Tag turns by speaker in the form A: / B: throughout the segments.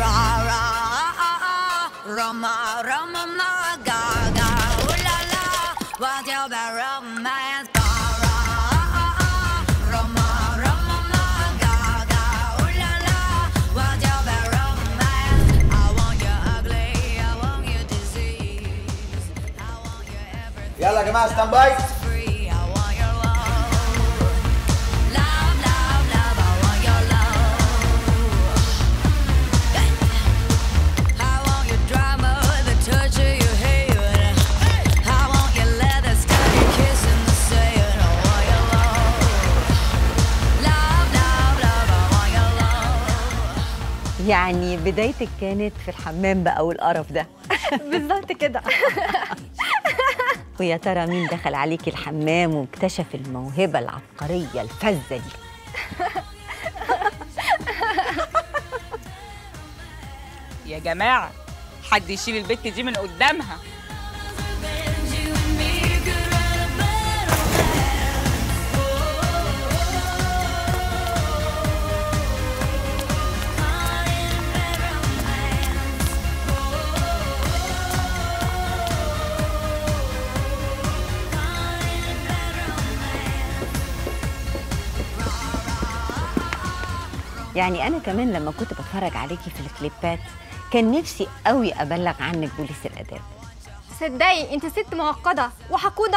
A: Ra ra ah ah Roma Roma ma ga ga ooh la la What's your bad romance? Ga ra ah ah Roma Roma ma ga ga ooh la la What's your bad romance? I want you ugly, I want you disease, I want you everything.
B: يلا يا جماعه ستاند باي
A: free. I want your love, love, love, love. I want your love. I want your drama, the touch of your hair. I want your leather stuck, your kiss in the sand. I want your love, love, love, love. I want your love.
C: يعني بدايتك كانت في الحمام بقى والقرف ده
D: بالظبط كده
C: ويا ترى مين دخل عليكي الحمام واكتشف الموهبة العبقرية الفذة دي
E: يا جماعه حد يشيل البت دي من قدامها
A: You and me could write a better
C: يعني أنا كمان لما كنت بتفرج عليكي في الكليبات كان نفسي قوي أبلغ عنك بوليس الآداب
D: صدقي انت ست معقده وحقوده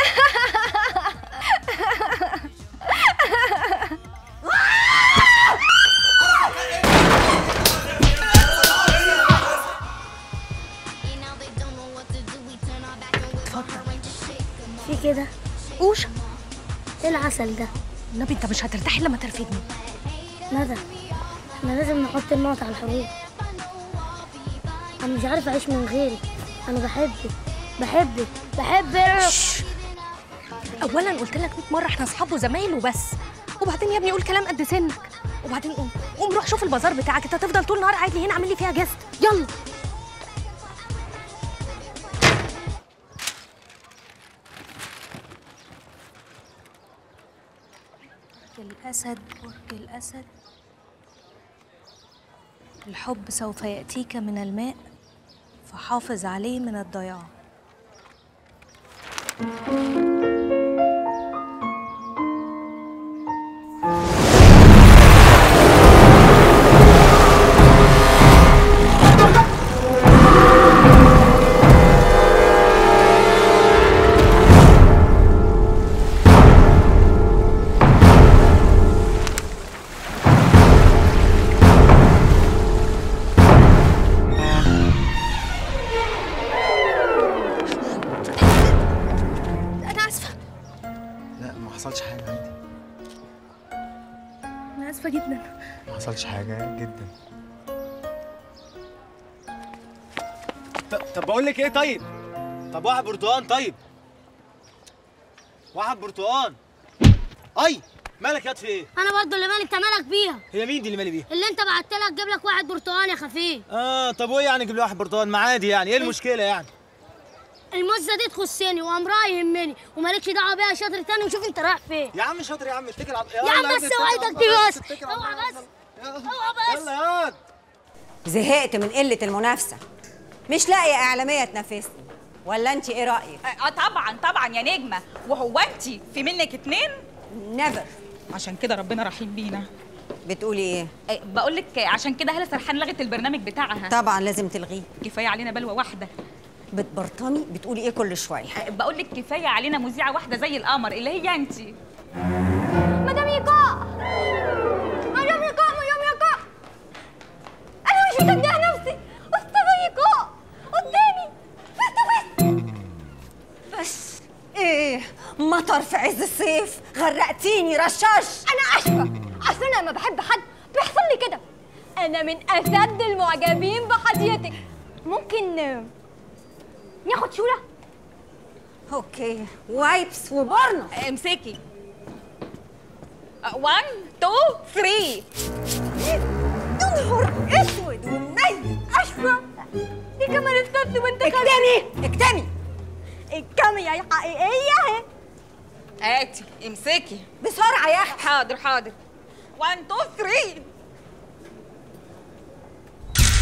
F: في كده
D: اوشا
F: ايه العسل ده
D: النبي انت مش هترتاح لما ترفدني
F: ندى احنا لازم نحط النقط على الحروف انا مش عارف اعيش من غيرك انا بحبك بحبك بحبك
D: اولا قلت لك 100 مره احنا اصحاب وزمايل وبس وبعدين يا ابني قول كلام قد سنك وبعدين قوم قوم روح شوف البازار بتاعك انت هتفضل طول النهار قاعد لي هنا عامل لي فيها جست يلا الأسد برج الأسد الحب سوف يأتيك من الماء فحافظ عليه من الضياع أنا آسفة
B: لا ما حصلش حاجه عادي
D: أنا آسفة جدا
B: ما حصلش حاجه جدا طب بقول لك ايه طيب طب واحد برتقان طيب واحد برتقان اي مالك ياد في ايه
F: انا برضو اللي مالك مالك بيها
B: هي مين دي اللي مالي بيها
F: اللي انت بعت لك جيب لك واحد برتقال يا خفيف
B: اه طب وايه يعني اجيب لي واحد برتقان ما عادي يعني ايه المشكله يعني
F: المزه دي تخصني وامرها يهمني ومالكش دعوه بيها شاطر تاني وشوف انت رايح فين
B: يا عم شاطر يا عم اتكل على
F: يا عم بس اوعدك دي بس اوعى بس اوعى بس
B: يلا ياد
C: زهقت من قلة المنافسة مش لاقية إعلامية تنافسني ولا أنت إيه رأيك؟
E: اه طبعا طبعا يا نجمه وهو انت في منك اتنين
C: نيفر
E: عشان كده ربنا رحيم بينا
C: بتقولي إيه؟
E: بقول لك عشان كده هلا سرحان لغت البرنامج بتاعها
C: طبعا لازم تلغيه
E: كفايه علينا بلوه واحده
C: بتبرطمي بتقولي إيه كل شوية
E: بقول لك كفايه علينا مذيعه واحده زي القمر اللي هي انت
D: مدام يقاء مدام يقاء مدام يقاء انا مش مصدقه نفسي استاذه يقاء قدامي فيس تو
C: بس إيه مطر في عز الصيف غرقتيني رشاش
D: انا اسفه اصل انا لما بحب حد بيحصل لي كده انا من اشد المعجبين بحديتك ممكن آه، ناخد شوله
C: أوكي وايبس وبرنة
E: امسكي 1 2 3
C: نهار اسود ومنيل
D: اشفى دي كمان استاذ وانت
C: اكتمي اكتمي
D: الكاميرا الحقيقيه اهي
E: هاتي امسكي
C: بسرعة يا أخي
E: حاضر حاضر 1 2 3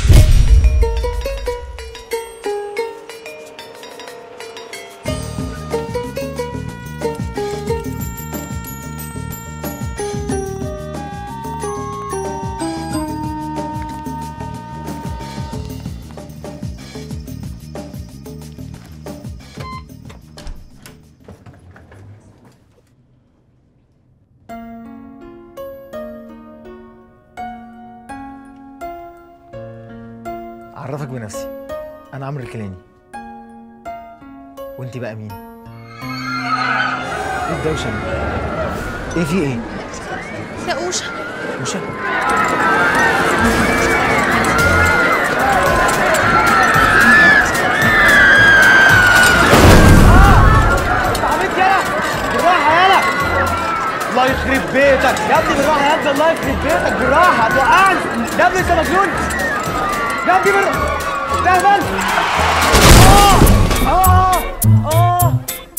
G: اعرفك بنفسي انا عمرو الكيلاني وانت بقى مين ايه الدوشه دي ايه في ايه
D: يا اوشا
G: وشا
B: عملت يالا بالراحه يالا الله يخرب بيتك يا ابني بالراحه يا ابني الله يخرب بيتك بالراحه هتوقعني يا ابني انت مجنون يا ابني بالراحه استهبل اه اه اه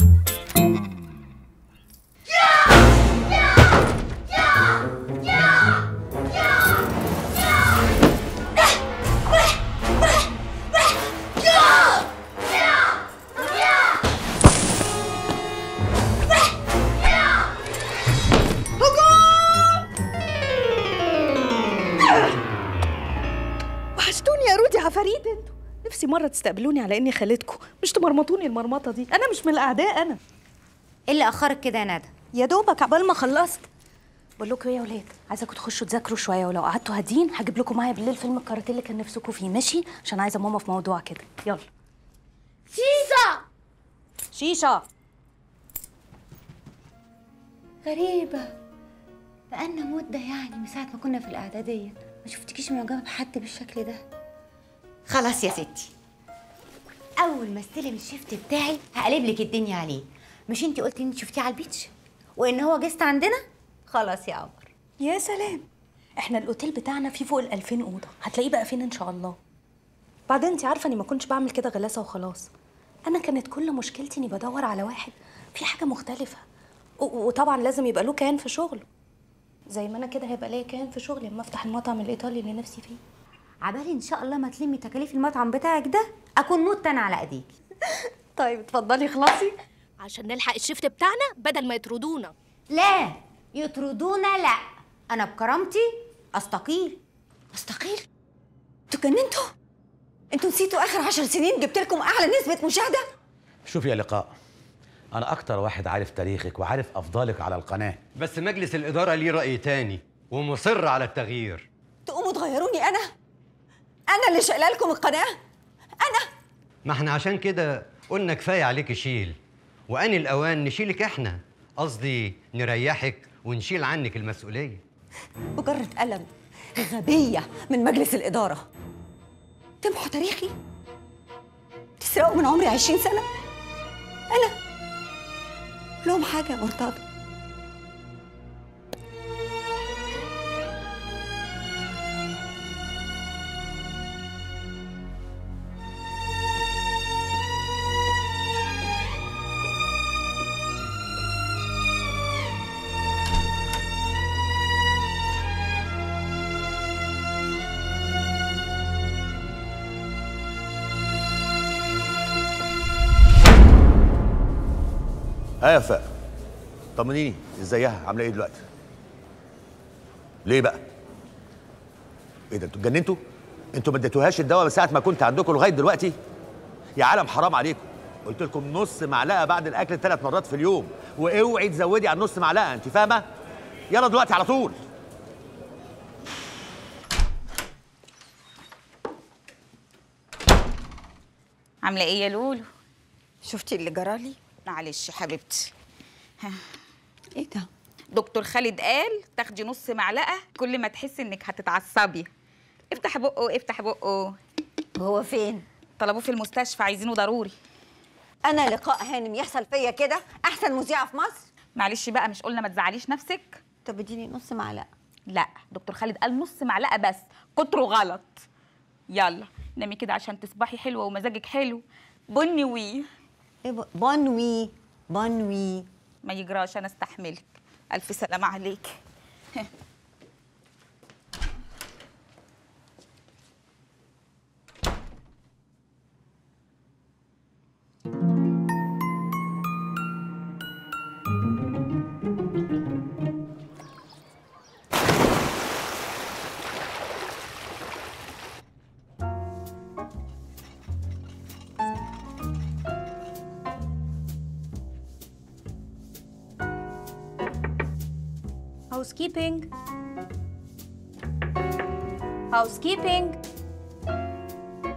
D: وحشتوني يا رودي عفاريت انتوا نفسي مرة تستقبلوني على اني خالتكم مش تمرمطوني المرمطة دي انا مش من الاعداء انا
C: ايه اللي اخرك كده يا ندى
D: يا دوبك عبال ما خلصت بقول لكم ايه يا ولاد عايزاكم تخشوا تذاكروا شويه ولو قعدتوا هادين هجيب لكم معايا بالليل فيلم الكاراتيه اللي كان نفسكم فيه ماشي عشان عايزه ماما في موضوع كده يلا
F: سيسا
D: شيشه
C: غريبة بقالنا مدة يعني من ساعة ما كنا في الإعدادية ما شفتكيش معجبة بحد بالشكل ده خلاص يا ستي أول ما استلم الشيفت بتاعي هقلب لك الدنيا عليه مش انتي قلتي انت شفتيه على البيتش وإن هو جست عندنا خلاص يا قمر
D: يا سلام احنا الاوتيل بتاعنا فيه فوق ال 2000 اوضه هتلاقيه بقى فين ان شاء الله بعدين انت عارفه اني ما كنتش بعمل كده غلاسه وخلاص انا كانت كل مشكلتي اني بدور على واحد في حاجه مختلفه و- وطبعا لازم يبقى له كيان في شغله زي ما انا كده هيبقى ليا كيان في شغلي لما افتح المطعم الايطالي اللي نفسي فيه
C: عبالي إن شاء الله ما تلمي تكاليف المطعم بتاعك ده أكون مت أنا على إيديكي
D: طيب اتفضلي خلاصي عشان نلحق الشفت بتاعنا بدل ما يطردونا
C: لا يطردونا لا أنا بكرامتي أستقيل أستقيل انتوا جننتوا انتوا نسيتوا آخر عشر سنين جبت لكم أعلى نسبة مشاهدة
H: شوف يا لقاء أنا أكتر واحد عارف تاريخك وعارف أفضالك على القناة
I: بس مجلس الإدارة ليه رأي تاني ومصر على التغيير
C: تقوموا تغيروني أنا أنا اللي شايله لكم القناة أنا
I: ما احنا عشان كده قلنا كفاية عليك شيل وأن الأوان نشيلك احنا قصدي نريحك ونشيل عنك المسؤولية
C: مجرد قلم غبية من مجلس الإدارة تمحوا تاريخي تسرقوا من عمري عشرين سنة أنا لهم حاجة يا مرتضى
H: ها يا فاء طمنيني ازيها عامله ايه دلوقتي ليه بقى ايه ده انتوا اتجننتوا انتوا ما اديتوهاش الدواء من ساعه ما كنت عندكم لغايه دلوقتي يا عالم حرام عليكم قلت لكم نص معلقه بعد الاكل ثلاث مرات في اليوم واوعي تزودي عن نص معلقه انت فاهمه يلا دلوقتي على طول
E: عامله ايه يا لولو
C: شفتي اللي جرالي
E: معلش يا حبيبتي ها.
C: ايه ده
E: دكتور خالد قال تاخدي نص معلقه كل ما تحسي انك هتتعصبي افتح بقه افتح بقه
C: هو فين
E: طلبوه في المستشفى عايزينه ضروري
C: انا لقاء هانم يحصل فيا كده احسن مذيعه في مصر
E: معلش بقى مش قلنا ما تزعليش نفسك
C: طب اديني نص معلقه
E: لا دكتور خالد قال نص معلقه بس كتره غلط يلا نامي كده عشان تصبحي حلوه ومزاجك حلو بني وي
C: ايه ب- بنوي بنوي
E: ما يجراش انا استحملك الف سلامه عليك
D: housekeeping housekeeping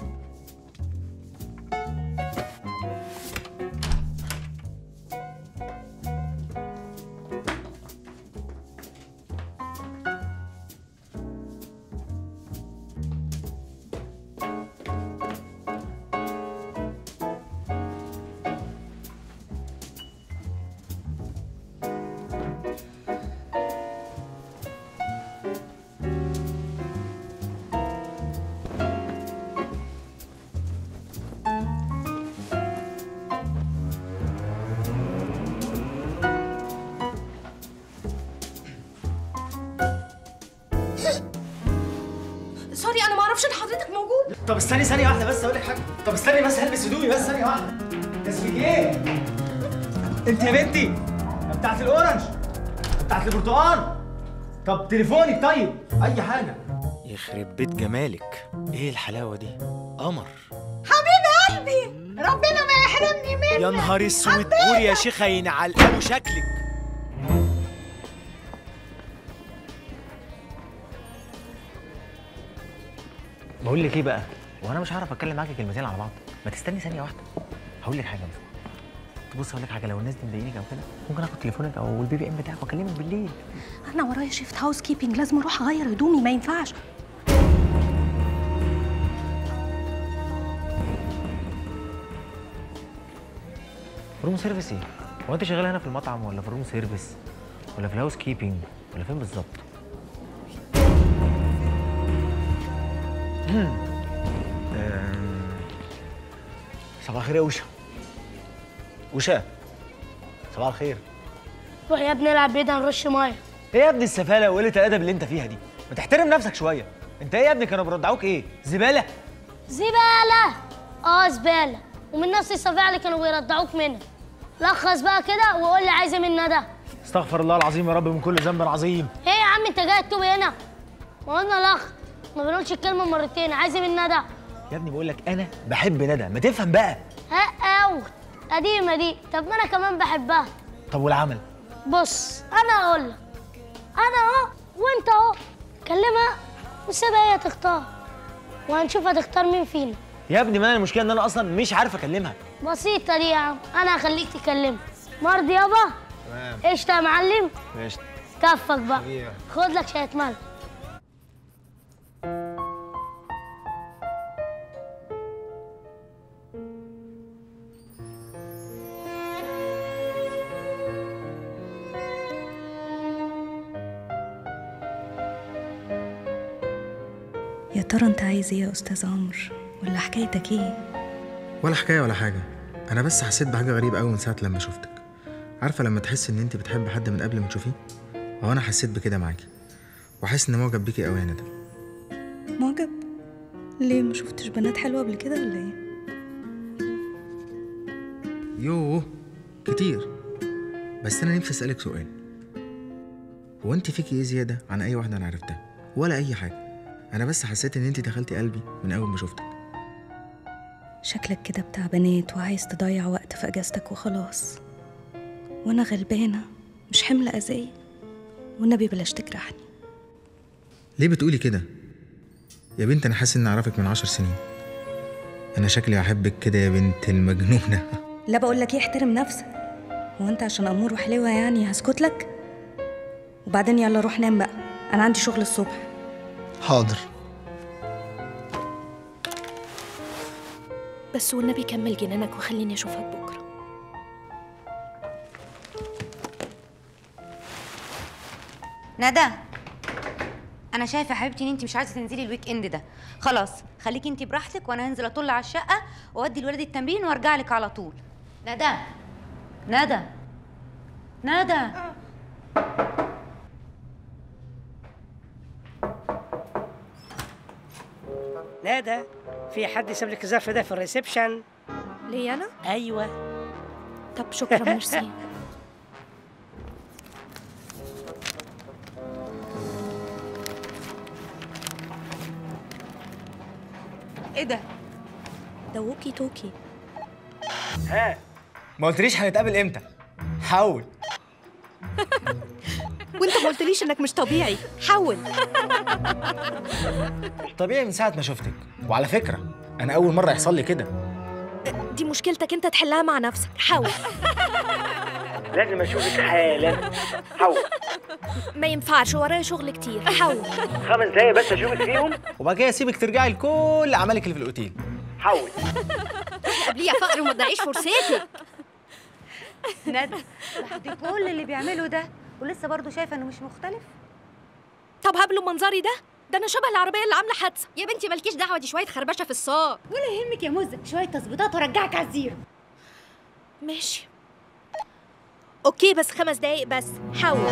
J: كان حضرتك موجود
G: طب استني ثانيه واحده بس اقول لك حاجه طب استني بس هلبس هدومي بس ثانيه واحده اسمك ايه انت يا بنتي بتاعت الاورنج بتاعت البرتقال طب تليفونك طيب اي حاجه يخرب بيت جمالك ايه الحلاوه دي قمر
J: حبيب قلبي ربنا ما يحرمني منك
G: يا نهار اسود قول يا شيخه ينعلقوا شكلك بقول لك ايه بقى وانا مش هعرف اتكلم معاكي كلمتين على بعض ما تستني ثانيه واحده هقول لك حاجه بس بص هقول لك حاجه لو الناس دي مضايقينك او كده ممكن اخد تليفونك او البي بي ام بتاعك واكلمك بالليل
D: انا ورايا شيفت هاوس كيبنج لازم اروح اغير هدومي ما ينفعش
G: روم سيرفيس ايه هو انت شغال هنا في المطعم ولا في الروم سيرفيس ولا في الهاوس كيبنج ولا فين بالظبط أم، صباح الخير يا وشا وشا صباح الخير
F: روح يا ابني العب بعيد عن رش ميه
G: ايه يا ابني السفاله وقله الادب اللي انت فيها دي ما تحترم نفسك شويه انت ايه يا ابني كانوا بيرضعوك ايه زباله
F: زباله اه زباله ومن نفس السفاعه اللي كانوا بيرضعوك منها لخص بقى كده وقول لي عايزه منا ده
G: استغفر الله العظيم يا رب من كل ذنب عظيم
F: ايه يا عم انت جاي تتوب هنا ما قلنا لخ ما بنقولش الكلمه مرتين عايزه منا ده
G: يا ابني بقول لك انا بحب ندى ما تفهم بقى
F: ها اوت قديمه دي طب ما انا كمان بحبها
G: طب والعمل
F: بص انا اقول لك انا اهو وانت اهو كلمها وسيبها هي تختار وهنشوف هتختار مين فينا
G: يا ابني ما انا المشكله ان انا اصلا مش عارف اكلمها
F: بسيطه دي يا عم انا هخليك تكلمها مرضي يابا
G: تمام
F: قشطه يا معلم
G: ماشي
F: كفك بقى
G: حبيبي.
F: خد لك شويه ملح
D: يا ترى انت عايز ايه يا استاذ عمرو ولا حكايتك ايه
K: ولا حكايه ولا حاجه انا بس حسيت بحاجه غريبه قوي من ساعه لما شفتك عارفه لما تحس ان انت بتحب حد من قبل ما تشوفيه هو انا حسيت بكده معاكي وحاسس ان معجب بيكي قوي يا ندى
D: معجب ليه ما شفتش بنات حلوه قبل كده ولا ايه
K: يوه كتير بس انا نفسي اسالك سؤال هو انت فيكي ايه زياده عن اي واحده انا عرفتها ولا اي حاجه انا بس حسيت ان انت دخلتي قلبي من اول ما شفتك
D: شكلك كده بتاع بنات وعايز تضيع وقت في اجازتك وخلاص وانا غلبانه مش حمل اذيه والنبي بلاش تجرحني
K: ليه بتقولي كده يا بنت انا حاسس اني اعرفك من عشر سنين انا شكلي احبك كده يا بنت المجنونه
D: لا بقول لك ايه احترم نفسك هو انت عشان امور وحلوه يعني هسكت لك وبعدين يلا روح نام بقى انا عندي شغل الصبح
K: حاضر
J: بس والنبي كمل جنانك وخليني اشوفك بكره
C: ندى انا شايفه يا حبيبتي ان انت مش عايزه تنزلي الويك اند ده خلاص خليكي انت براحتك وانا هنزل اطل على الشقه واودي الولاد التمرين وارجع لك على طول ندى ندى ندى
L: ندى في حد ساب لك الظرف ده في الريسبشن
J: ليه انا
L: ايوه
J: طب شكرا ميرسي
C: ايه ده
J: ده ووكي توكي
G: ها ما قلتليش هنتقابل امتى حاول
J: وانت ما قلتليش انك مش طبيعي حول
G: طبيعي من ساعه ما شفتك وعلى فكره انا اول مره يحصل لي كده
J: دي مشكلتك انت تحلها مع نفسك حاول
L: لازم اشوفك حالا حاول
J: ما ينفعش ورايا شغل كتير حول
G: خمس دقايق بس اشوفك فيهم وبعد كده اسيبك ترجعي لكل اعمالك اللي في الاوتيل حاول
J: قبليه يا فقر وما تضيعيش فرصتك
C: ندى بعد كل اللي بيعمله ده ولسه برضه شايفه انه مش مختلف
J: طب هبلوا منظري ده ده انا شبه العربيه اللي عامله حادثه يا بنتي مالكيش دعوه دي شويه خربشه في الساق
C: ولا يهمك يا مزه شويه تظبيطات وارجعك على الزيرو
J: ماشي اوكي بس خمس دقايق بس حاول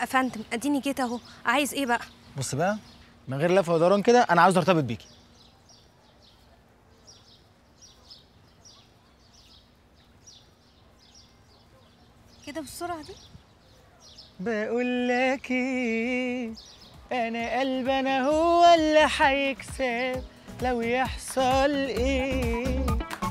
J: فندم اديني جيت اهو عايز ايه بقى
B: بص بقى من غير لف ودوران كده انا عاوز ارتبط بيكي
J: كده بالسرعه دي
B: بقول لك ايه انا قلبي انا هو اللي هيكسب لو يحصل ايه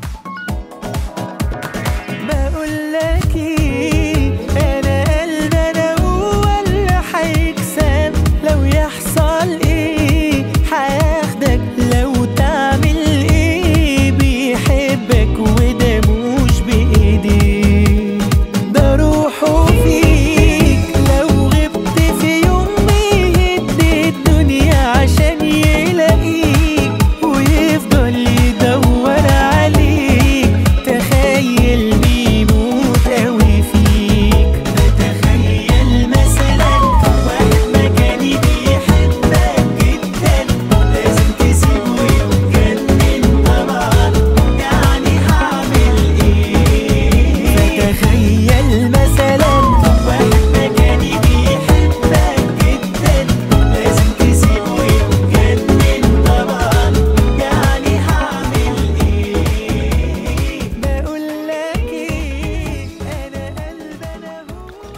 B: بقول لك ايه انا قلبي انا هو اللي هيكسب لو يحصل ايه هياخدك لو تعمل ايه بيحبك وده مش بايديه ده روحه فيك لو غبت في يوم يهد الدنيا عشان يلاقيك ويفضل يدور عليك تخيل بيموت قوي فيك تخيل مثلا واحد مكاني بيحبك جدا لازم تسيبه يتجنن طبعا يعني هعمل ايه فتخيل مثلا واحد مكاني بيحبك جدا لازم تسيبه يتجنن طبعا يعني هعمل ايه بقول لك ايه انا قلبي انا هو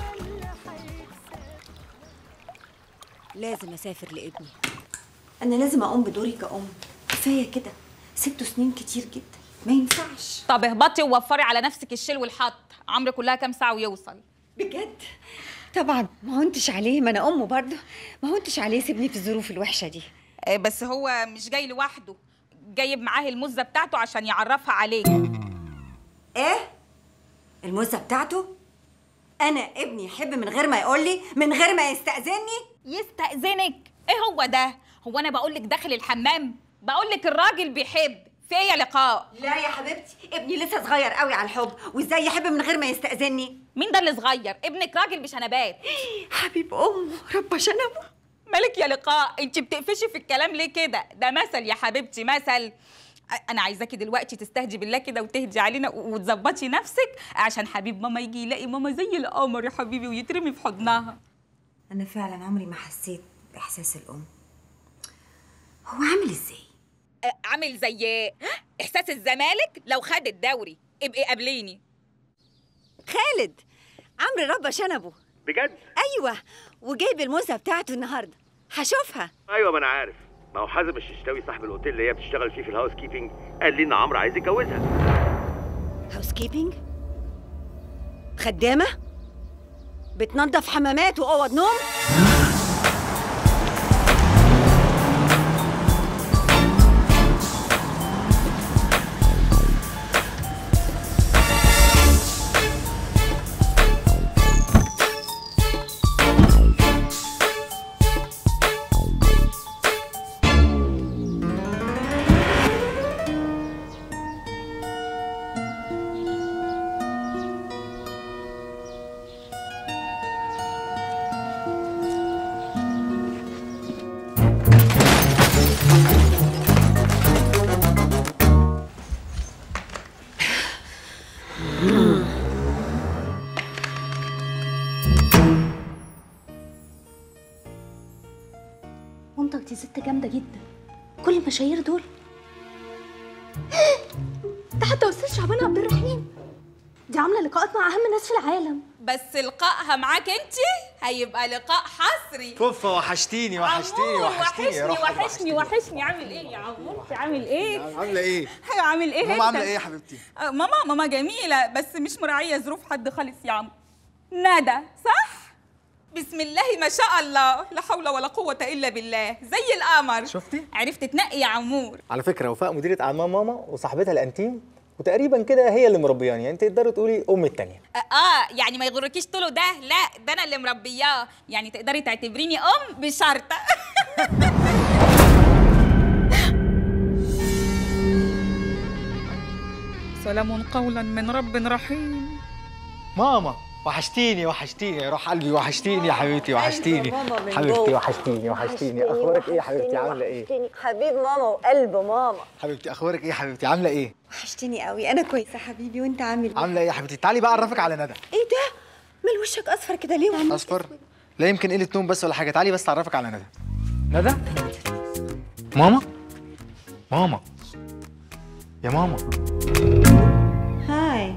C: لازم اسافر لابني انا لازم اقوم بدوري كأم كفايه كده سبته سنين كتير جدا ما ينفعش
E: طب اهبطي ووفري على نفسك الشيل والحط عمرو كلها كام ساعه ويوصل
C: بجد طبعا ما هونتش عليه ما انا امه برضه ما هونتش عليه سيبني في الظروف الوحشه دي
E: آه، بس هو مش جاي لوحده جايب معاه المزه بتاعته عشان يعرفها عليك
C: ايه المزه بتاعته انا ابني يحب من غير ما يقول لي من غير ما يستأذني
E: يستأذنك ايه هو ده هو انا بقول لك داخل الحمام بقول لك الراجل بيحب في ايه يا لقاء
C: لا يا حبيبتي ابني لسه صغير قوي على الحب وازاي يحب من غير ما يستأذني
E: مين ده اللي صغير ابنك راجل بشنبات
C: حبيب امه رب شنبه
E: مالك يا لقاء انت بتقفشي في الكلام ليه كده ده مثل يا حبيبتي مثل أ- انا عايزاكي دلوقتي تستهدي بالله كده وتهدي علينا و- وتظبطي نفسك عشان حبيب ماما يجي يلاقي ماما زي القمر يا حبيبي ويترمي في حضنها
C: انا فعلا عمري ما حسيت باحساس الام هو عامل ازاي
E: أ- عامل زي احساس الزمالك لو خد الدوري ابقي قابليني
C: خالد عمرو ربى شنبه
H: بجد
C: ايوه وجايب الموزه بتاعته النهارده هشوفها
H: ايوه ما انا عارف ما هو حازم الششتاوي صاحب الاوتيل اللي هي بتشتغل فيه في الهاوس كيبنج قال لي ان عمرو عايز يتجوزها
C: هاوس كيبنج خدامه بتنظف حمامات واوض نوم
D: مامتك دي ست جامده جدا كل المشاهير دول ده حتى استاذ شعبان عبد الرحيم دي عامله لقاءات مع اهم ناس في العالم
E: بس لقائها معاك انت هيبقى لقاء حصري
B: كفه وحشتيني وحشتيني
E: عمور،
B: وحشتيني يا روح
E: وحشني وحشني عامل ايه يا عمور انت عامل ايه
B: عامله ايه
E: ايوه عامل ايه
B: ماما
E: انت؟
B: عامله ايه يا حبيبتي
E: آه، ماما ماما جميله بس مش مراعيه ظروف حد خالص يا عم ندى صح بسم الله ما شاء الله لا حول ولا قوه الا بالله زي القمر
B: شفتي؟
E: عرفت تنقي يا عمور
B: على فكره وفاء مديره اعمال ماما وصاحبتها الانتيم وتقريبا كده هي اللي مربياني يعني انت تقدري تقولي ام التانية
E: آه, اه يعني ما يغركيش طوله ده لا ده انا اللي مربياه يعني تقدري تعتبريني ام بشرط سلام قولا من رب رحيم
B: ماما وحشتيني وحشتيني يا روح قلبي وحشتيني يا حبيبتي وحشتيني
C: ماما من
B: حبيبتي
C: جوه.
B: وحشتيني وحشتيني اخبارك ايه يا حبيبتي عامله ايه
C: حبيب ماما وقلب ماما
B: حبيبتي اخبارك ايه يا حبيبتي عامله ايه
C: وحشتني قوي انا كويسه حبيبي وانت عامل ايه
B: عامله ايه يا حبيبتي تعالي بقى اعرفك على ندى
C: ايه ده مال وشك اصفر كده ليه وعمال
B: اصفر
K: لا يمكن قله نوم بس ولا حاجه تعالي بس اعرفك على ندى ندى ماما ماما يا ماما
C: هاي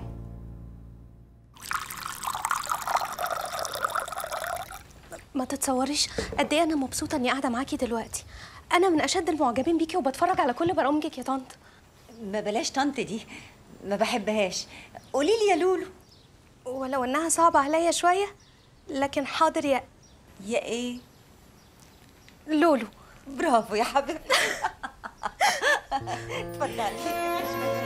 D: ما تتصوريش قد ايه انا مبسوطه اني قاعده معاكي دلوقتي انا من اشد المعجبين بيكي وبتفرج على كل برامجك يا طنط
C: ما بلاش طنط دي ما بحبهاش قولي لي يا لولو
D: ولو انها صعبه عليا شويه لكن حاضر يا
C: يا ايه
D: لولو
C: برافو يا حبيبتي اتفضلي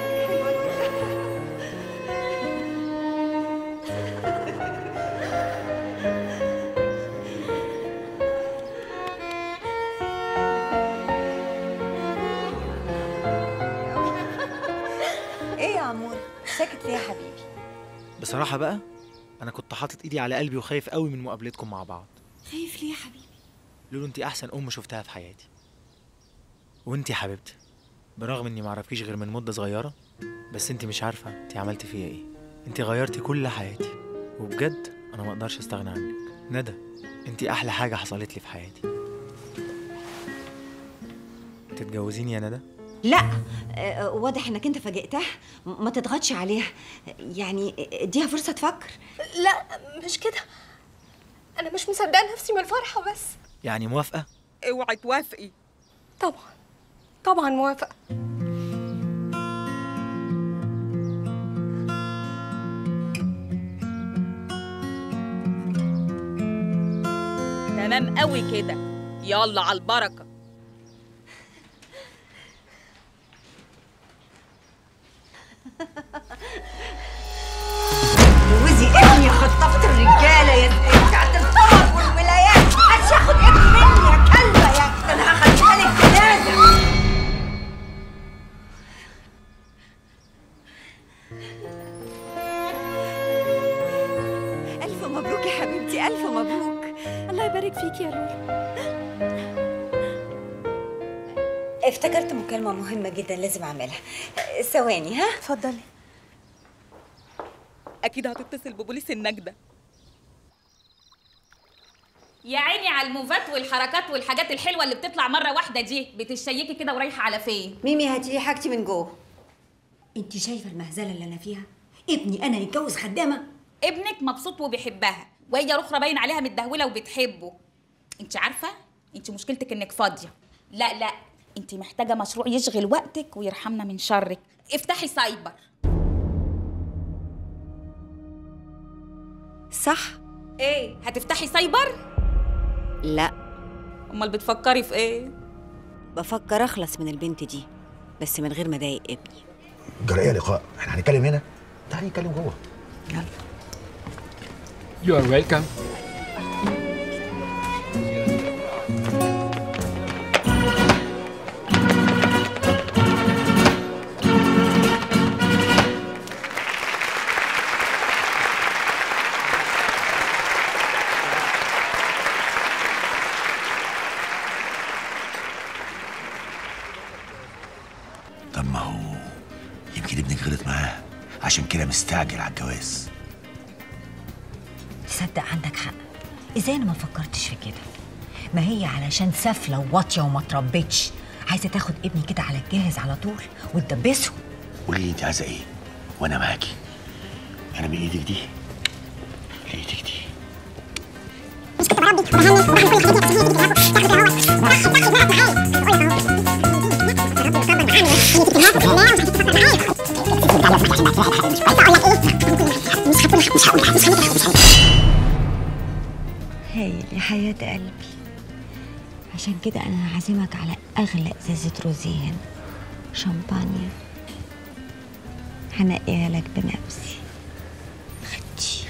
C: ايه يا عمور ساكت ليه يا حبيبي
B: بصراحه بقى انا كنت حاطط ايدي على قلبي وخايف قوي من مقابلتكم مع بعض
C: خايف ليه يا حبيبي
B: لولو انت احسن ام شفتها في حياتي وانت يا حبيبتي برغم اني معرفكيش غير من مده صغيره بس انت مش عارفه انت عملتي فيا ايه انت غيرتي كل حياتي وبجد انا ما اقدرش استغنى عنك ندى انت احلى حاجه حصلت لي في حياتي تتجوزيني يا ندى
C: لا آه، واضح انك انت فاجئتها م- ما تضغطش عليها يعني اديها فرصه تفكر
D: لا مش كده انا مش مصدقه نفسي من الفرحه بس
B: يعني موافقه
E: اوعي توافقي
D: طبعا طبعا موافقه
E: تمام قوي كده يلا على البركه
C: جوزي ابني خطفت الرجاله يا ست بتاعت الفرق والولايات محدش ياخد ابني مني يا كلبه يا ده انا هخليها لك جنازه الف مبروك يا حبيبتي الف مبروك
D: الله يبارك فيك يا لولو
C: افتكرت مكالمه مهمه جدا لازم اعملها ثواني ها
D: اتفضلي
E: اكيد هتتصل ببوليس النجده يا عيني على الموفات والحركات والحاجات الحلوه اللي بتطلع مره واحده دي بتشيكي كده ورايحه على فين
C: ميمي هاتي لي حاجتي من جوه انت شايفه المهزله اللي انا فيها ابني انا يتجوز خدامه
E: ابنك مبسوط وبيحبها وهي اخرى باين عليها متدهوله وبتحبه انت عارفه انت مشكلتك انك فاضيه لا لا انت محتاجه مشروع يشغل وقتك ويرحمنا من شرك افتحي سايبر
C: صح
E: ايه هتفتحي سايبر
C: لا
E: امال بتفكري في ايه
C: بفكر اخلص من البنت دي بس من غير ما اضايق ابني
H: جرى ايه يا لقاء احنا هنتكلم هنا تعالي نتكلم جوه
K: You are welcome.
H: طب ما هو يمكن ابنك غلط معاه عشان كده مستعجل على الجواز
C: تصدق عندك حق ازاي انا ما فكرتش في كده ما هي علشان سافله وواطيه وما تربتش عايزه تاخد ابني كده على الجاهز على طول وتدبسه
H: قولي لي انت عايزه ايه وانا معاكي انا من ايدك دي لايدك دي
C: هايل يا حياة قلبي عشان كده انا هعزمك على اغلى ازازة روزيه هنا شامبانيا هنقيها لك بنفسي خدي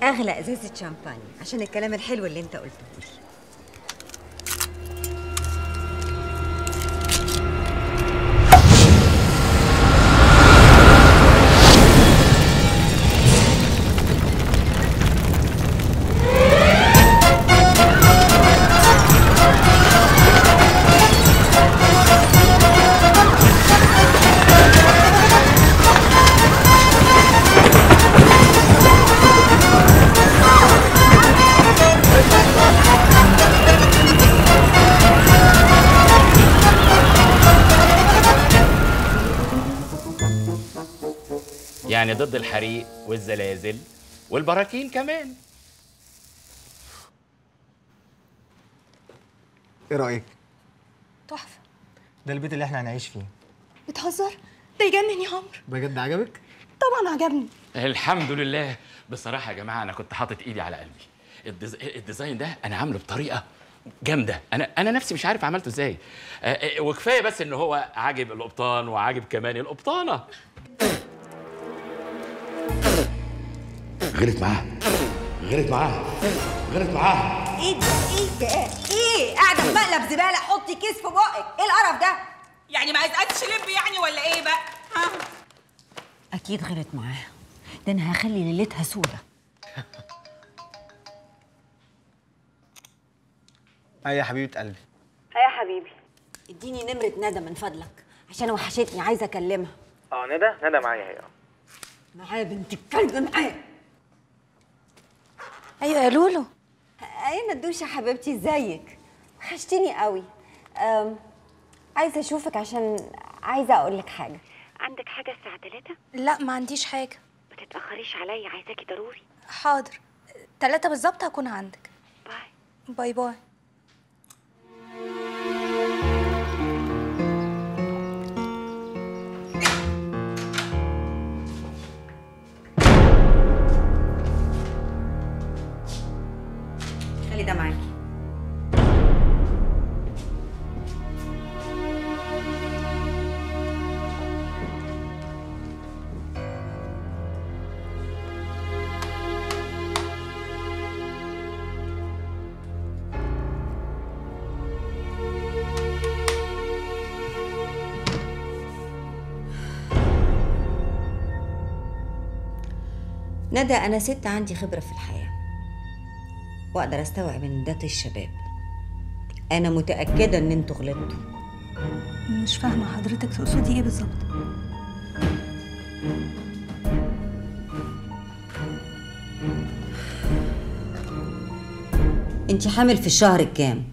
C: اغلى ازازه شامباني عشان الكلام الحلو اللي انت قلته لي
M: يعني ضد الحريق والزلازل والبراكين كمان
B: ايه رايك
J: تحفه
B: ده البيت اللي احنا هنعيش فيه
J: بتهزر ده يجنن يا عمرو
B: بجد عجبك
J: طبعا عجبني
M: الحمد لله بصراحه يا جماعه انا كنت حاطط ايدي على قلبي الديز... الديزاين ده انا عامله بطريقه جامده انا انا نفسي مش عارف عملته ازاي آه، آه، وكفايه بس ان هو عاجب القبطان وعاجب كمان القبطانه
H: غلط معاه غلط معاه غلط معاه
C: ايه ده ايه ده ايه قاعده في مقلب زباله حطي كيس في بقك ايه القرف ده
E: يعني ما عايزاكش لب يعني ولا ايه بقى ها
C: اكيد غلط معاها ده انا هخلي ليلتها سودة
B: اي يا حبيبه قلبي
C: يا حبيبي اديني نمرة ندى من فضلك عشان وحشتني عايزة اكلمها
B: اه ندى ندى معايا هي
C: معايا بنت الكلب معايا
D: ايوه يا لولو
C: ايه ندوشة حبيبتي ازيك وحشتيني قوي أم... عايزة اشوفك عشان عايزة اقول لك حاجة عندك حاجة الساعة 3
D: لا ما عنديش حاجه
C: ما تتأخريش عليا عايزاكي ضروري
D: حاضر تلاتة بالظبط هكون عندك
C: باي
D: باي باي
C: خلي ده معاكي ندى أنا ست عندي خبرة في الحياة وأقدر أستوعب إن ده الشباب أنا متأكدة إن أنتوا غلطتوا
D: مش فاهمه حضرتك تقصدي ايه بالظبط
C: أنت حامل في الشهر الكام؟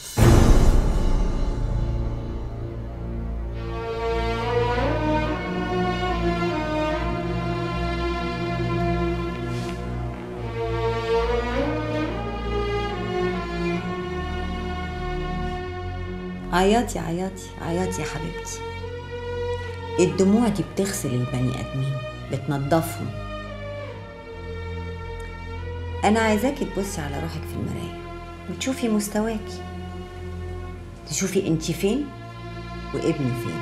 C: عياطي عياطي عياطي يا حبيبتي الدموع دي بتغسل البني ادمين بتنضفهم انا عايزاكي تبصي على روحك في المرايه وتشوفي مستواكي تشوفي انت فين وابني فين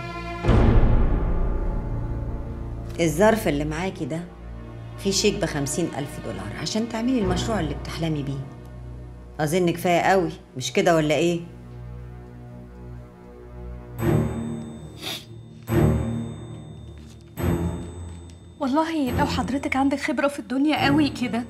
C: الظرف اللي معاكي ده فيه شيك بخمسين ألف دولار عشان تعملي المشروع اللي بتحلمي بيه أظن كفاية قوي مش كده ولا إيه؟
D: والله لو حضرتك عندك خبرة في الدنيا قوي كده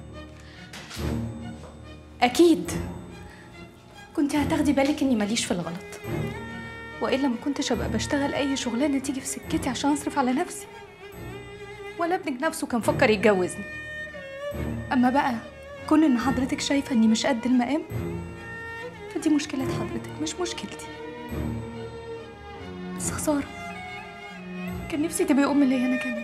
D: أكيد كنت هتاخدي بالك إني ماليش في الغلط وإلا ما كنتش أبقى بشتغل أي شغلانة تيجي في سكتي عشان أصرف على نفسي ولا ابنك نفسه كان فكر يتجوزني أما بقى كون إن حضرتك شايفة إني مش قد المقام فدي مشكلة حضرتك مش مشكلتي بس خسارة كان نفسي تبقي أم ليا أنا كمان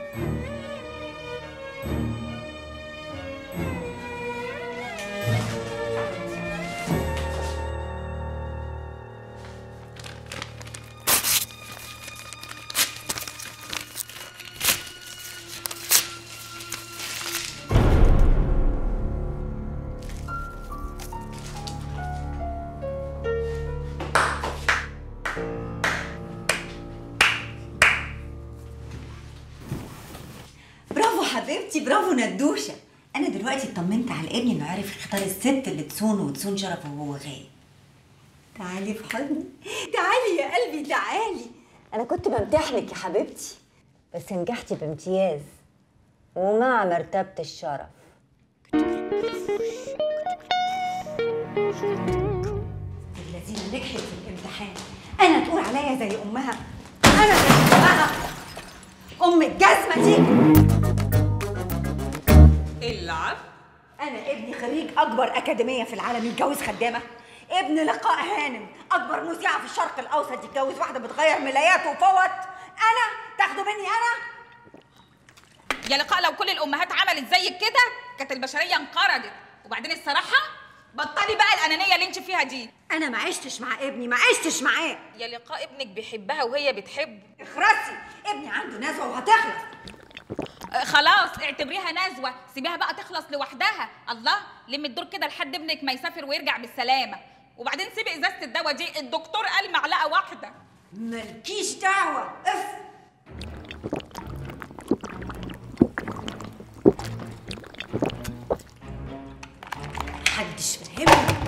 C: برافو حبيبتي برافو ندوشة انا دلوقتي اطمنت على ابني انه عارف يختار الست اللي تصونه وتصون شرفه وهو غايب تعالي في حضني تعالي يا قلبي تعالي انا كنت بمتحنك يا حبيبتي بس نجحتي بامتياز ومع مرتبة الشرف الذين نجحت في الامتحان انا تقول عليا زي امها انا زي امها ام الجزمه دي
E: العب
C: انا ابني خريج اكبر اكاديميه في العالم يتجوز خدامه ابن لقاء هانم اكبر مذيعه في الشرق الاوسط يتجوز واحده بتغير ملايات وفوت انا تاخدوا مني انا
E: يا لقاء لو كل الامهات عملت زيك كده كانت البشريه انقرضت وبعدين الصراحه بطلي بقى الانانيه اللي انت فيها دي
C: انا ما عشتش مع ابني ما عشتش معاه
E: يا لقاء ابنك بيحبها وهي بتحبه
C: اخرسي ابني عنده نزوه وهتخلص
E: آه، خلاص اعتبريها نزوه سيبيها بقى تخلص لوحدها الله لم الدور كده لحد ابنك ما يسافر ويرجع بالسلامه وبعدين سيبي ازازه الدواء دي الدكتور قال معلقه واحده
C: مالكيش دعوه اف محدش فهمني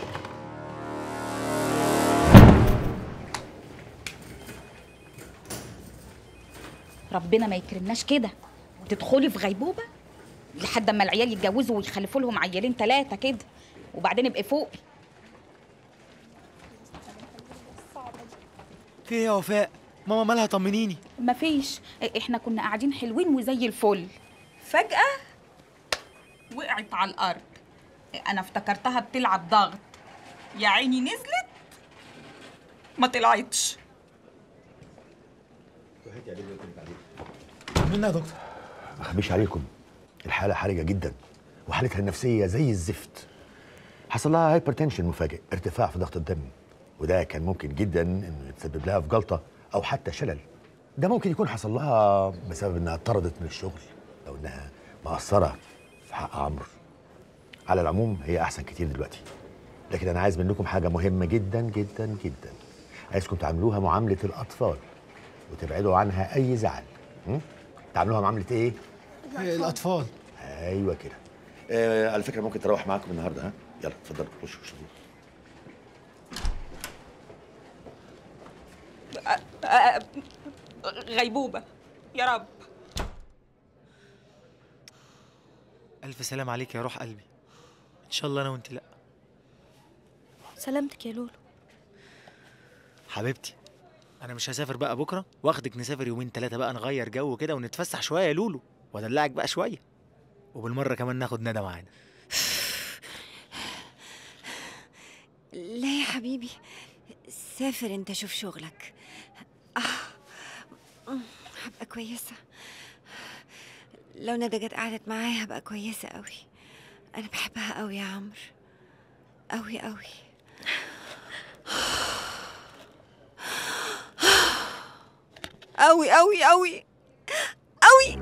E: ربنا ما يكرمناش كده تدخلي في غيبوبه لحد اما العيال يتجوزوا ويخلفوا لهم عيالين ثلاثه كده وبعدين ابقي فوقي
B: في ايه يا وفاء ماما مالها طمنيني
E: مفيش احنا كنا قاعدين حلوين وزي الفل فجأة وقعت على الأرض أنا افتكرتها بتلعب ضغط يا عيني نزلت ما طلعتش
B: طمنا يا دكتور
H: ما اخبيش عليكم الحاله حرجه جدا وحالتها النفسيه زي الزفت حصل لها هايبرتنشن مفاجئ ارتفاع في ضغط الدم وده كان ممكن جدا انه يتسبب لها في جلطه او حتى شلل ده ممكن يكون حصل لها بسبب انها اتطردت من الشغل او انها مقصره في حق عمرو على العموم هي احسن كتير دلوقتي لكن انا عايز منكم حاجه مهمه جدا جدا جدا عايزكم تعاملوها معامله الاطفال وتبعدوا عنها اي زعل م? تعاملوها معامله ايه
B: الاطفال
H: ايوه كده آه على فكره ممكن تروح معاكم النهارده ها يلا اتفضلوا خشوا خشوا
E: غيبوبة يا رب
B: الف سلام عليك يا روح قلبي ان شاء الله انا وانت لا
D: سلامتك يا لولو
B: حبيبتي انا مش هسافر بقى بكره واخدك نسافر يومين ثلاثه بقى نغير جو كده ونتفسح شويه يا لولو وادلعك بقى شويه وبالمره كمان ناخد ندى معانا
C: لا يا حبيبي سافر انت شوف شغلك آه. هبقى كويسة لو ندى جت قعدت معايا هبقى كويسة قوي أنا بحبها قوي يا عمرو قوي قوي قوي قوي قوي قوي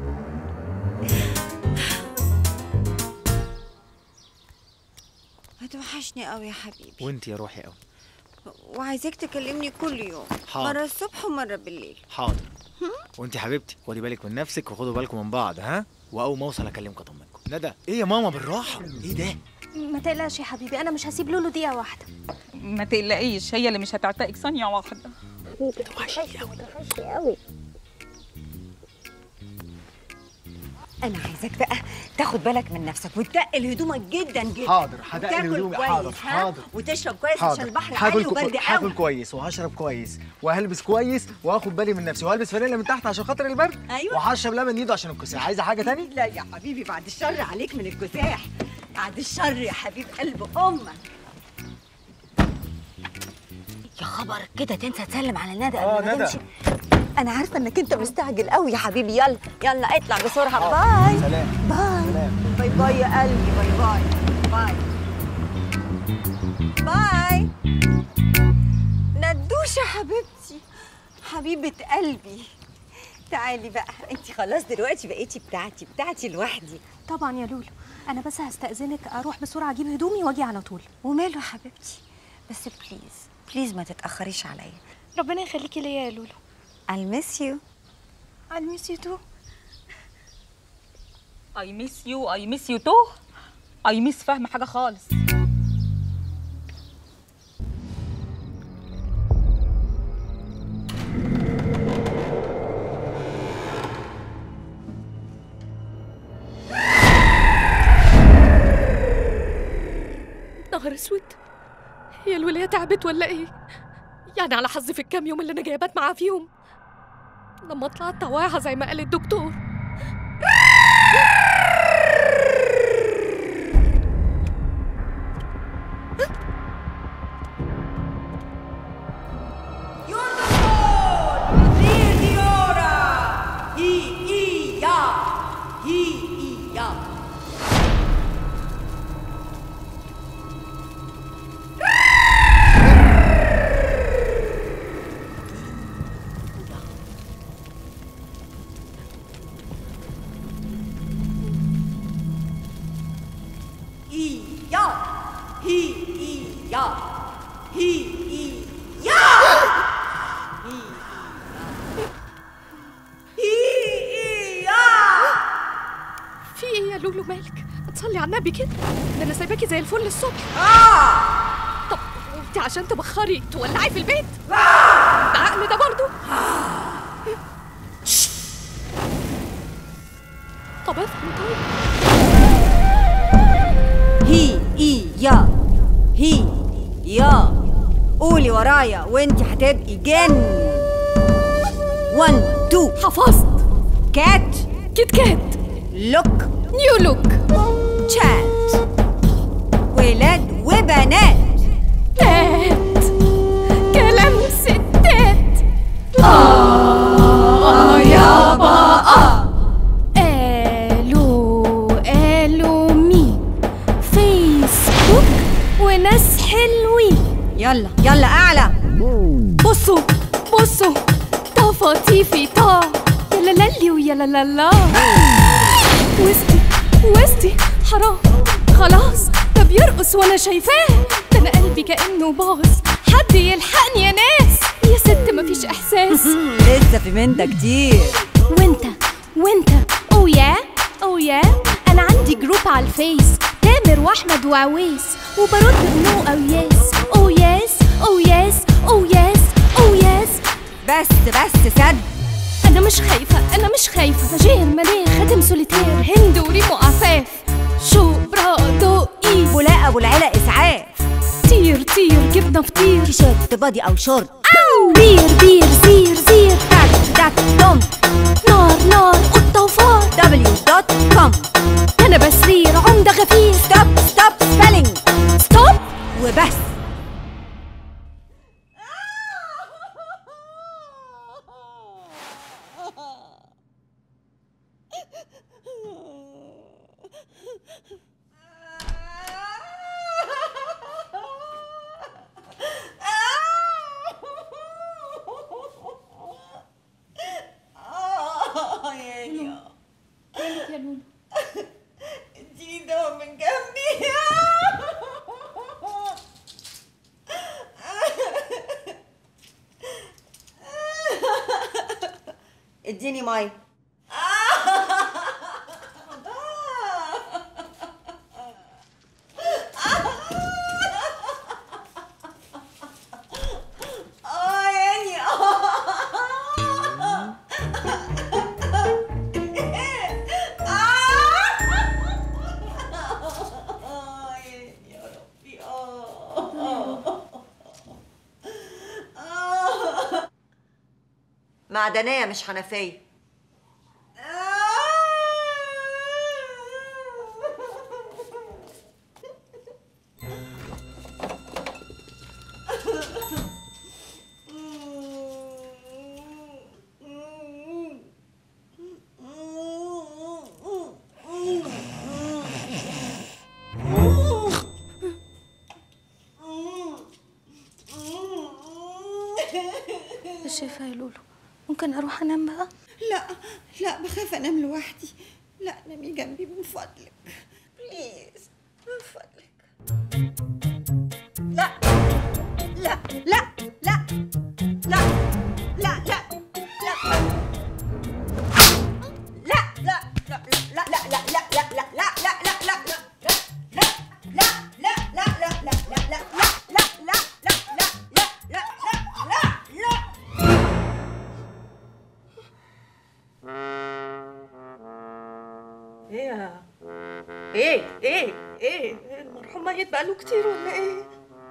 C: هتوحشني قوي يا حبيبي
B: وانت يا روحي قوي
C: وعايزاك تكلمني كل يوم
B: حاضر.
C: مرة الصبح ومرة بالليل
B: حاضر وانت حبيبتي خدي بالك من نفسك وخدوا بالكم من بعض ها واول ما اوصل اكلمك اطمنكم ندى ايه يا ماما بالراحه ايه ده
D: ما تقلقش يا حبيبي انا مش هسيب لولو دقيقه واحده
E: ما تقلقيش هي اللي مش هتعتقك ثانية واحدة
C: قوي انا عايزاك بقى تاخد بالك من نفسك وتقل هدومك جدا جدا
B: حاضر، هتقل
C: وتاكل
B: هدومي،
C: كويس،
B: حاضر،
C: ها؟
B: حاضر.
C: وتشرب كويس
B: حاضر.
C: عشان البحر
B: هاكل
C: عالي
B: كو-
C: وبرد
B: هاكل
C: قوي
B: كويس وهشرب كويس وهلبس كويس وهاخد بالي من نفسي وهلبس فانيلا من تحت عشان خاطر البرد
C: أيوة.
B: وهشرب لبن ايده عشان الكساح عايزه حاجه تاني
C: لا يا حبيبي بعد الشر عليك من الكساح بعد الشر يا حبيب قلب امك يا خبر كده تنسى تسلم على ندى
B: آه،
C: قبل ما
B: ندى.
C: تمشي انا عارفه انك انت مستعجل قوي يا حبيبي يلا يلا اطلع بسرعه
B: حاضر.
C: باي
B: سلام
C: باي
B: سلام
C: باي باي يا قلبي باي باي باي باي ندوشة حبيبتي حبيبة قلبي تعالي بقى انت خلاص دلوقتي بقيتي بتاعتي بتاعتي لوحدي
D: طبعا يا لولو انا بس هستأذنك اروح بسرعه اجيب هدومي واجي على طول
C: وماله حبيبتي بس بليز بليز ما تتأخريش عليا
D: ربنا يخليكي ليا يا لولو
C: I'll miss you
D: I miss you too
E: اي ميس يو اي ميس يو تو اي ميس فاهمه حاجه خالص
J: نهار اسود هي الولايه تعبت ولا ايه يعني على حظي في الكام يوم اللي انا جايبات معاه فيهم لما طلعت طواعها زي ما قال الدكتور في ايه يا لولو مالك تصلي على النبي كده ده انا سايباكي زي الفل الصبح طب وانت عشان تبخري تولعي في البيت ده عقل ده برضو طب افهم طيب
C: هي اي يا هي يا قولي ورايا وانت هتبقي جن 1 2
J: حفظت
C: كات
J: كيت كات
C: لوك
J: نيو لوك
C: تشات ولاد وبنات
J: تات كلام ستات آه يابا آه قالوا قالوا مين فيسبوك وناس حلوين
C: يلا يلا اعلى
J: بصوا بصوا طفاطيفي طا يا لا لالي ويا لا لا لا وسطي وسطي حرام خلاص ده بيرقص وانا شايفاه ده انا قلبي كانه باظ حد يلحقني يا ناس يا ست مفيش احساس
C: لسه في من ده كتير
J: وانت وانت او يا او يا انا عندي جروب على الفيس تامر واحمد وعويس وبرد بنو او ياس او ياس او ياس او ياس او ياس
C: بس بس سد
J: انا مش خايفه انا مش خايفه مجير مليه خاتم سوليتير هند وريمو عفاف شو برادو ايس
C: بولاء ابو العلا اسعاف
J: طير طير جبنه فطير
C: تيشيرت بادي او شورت
J: أو بير بير زير زير
C: تاك تاك توم
J: نار نار قطه وفار
C: دبليو دوت كوم
J: انا بسرير عمده غفير
C: ستوب ستوب سبيلينج
J: ستوب
C: وبس
J: مالك يا لولو
C: اديني دواء من جنبي اديني مي اه يعني آه يا ربي آه آه معدنية مش حنفية
D: مش شايفه يا لولو ممكن اروح انام بقى
C: لا لا بخاف انام لوحدي لا نامي جنبي من فضلك بليز من فضلك لا لا لا لا لا لا لا لا لا لا لا لا لا لا
D: ايه يا ايه ايه ايه المرحوم ميت بقاله كتير ولا ايه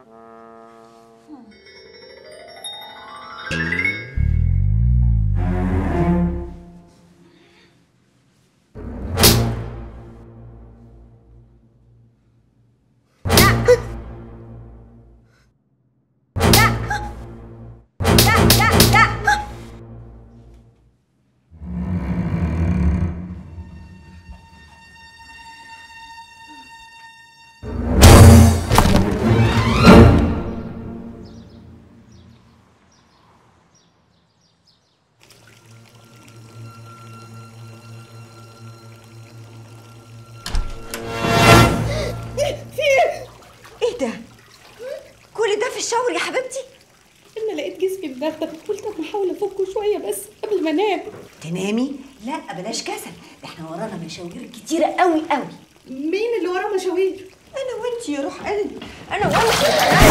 C: في ايه؟ ايه ده؟ كل ده في الشاور يا حبيبتي؟
D: انا لقيت جسمي مدغدغ قلت اما احاول افكه شويه بس قبل ما انام
C: تنامي؟ لا بلاش كسل ده احنا ورانا مشاوير كتيرة قوي قوي
D: مين اللي وراه مشاوير؟
C: انا وانتي يا روح قلبي انا وانتي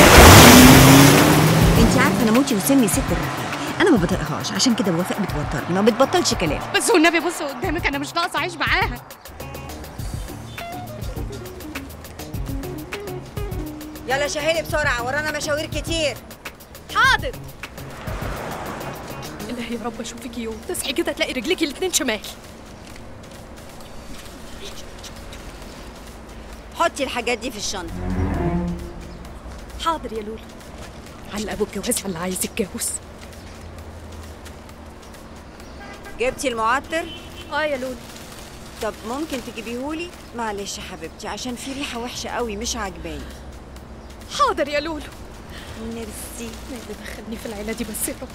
C: انت عارفه انا موتي وسمي ست الرجاله انا ما بطيقهاش عشان كده وفاء بتوترني ما بتبطلش كلام
J: بس والنبي بص قدامك انا مش ناقصه اعيش معاها
C: يلا شهيلي بسرعه ورانا مشاوير كتير
J: حاضر الله يا رب اشوفك يوم تصحي كده تلاقي رجليكي الاتنين شمال
C: حطي الحاجات دي في الشنطه
J: حاضر يا لولو على ابو الجواز على اللي عايز يتجوز
C: جبتي المعطر
J: اه يا لولو
C: طب ممكن تجيبيهولي معلش يا حبيبتي عشان في ريحه وحشه قوي مش عاجباني
J: حاضر يا لولو
C: ميرسي
J: ما اللي دخلني في العيله دي بس يا رب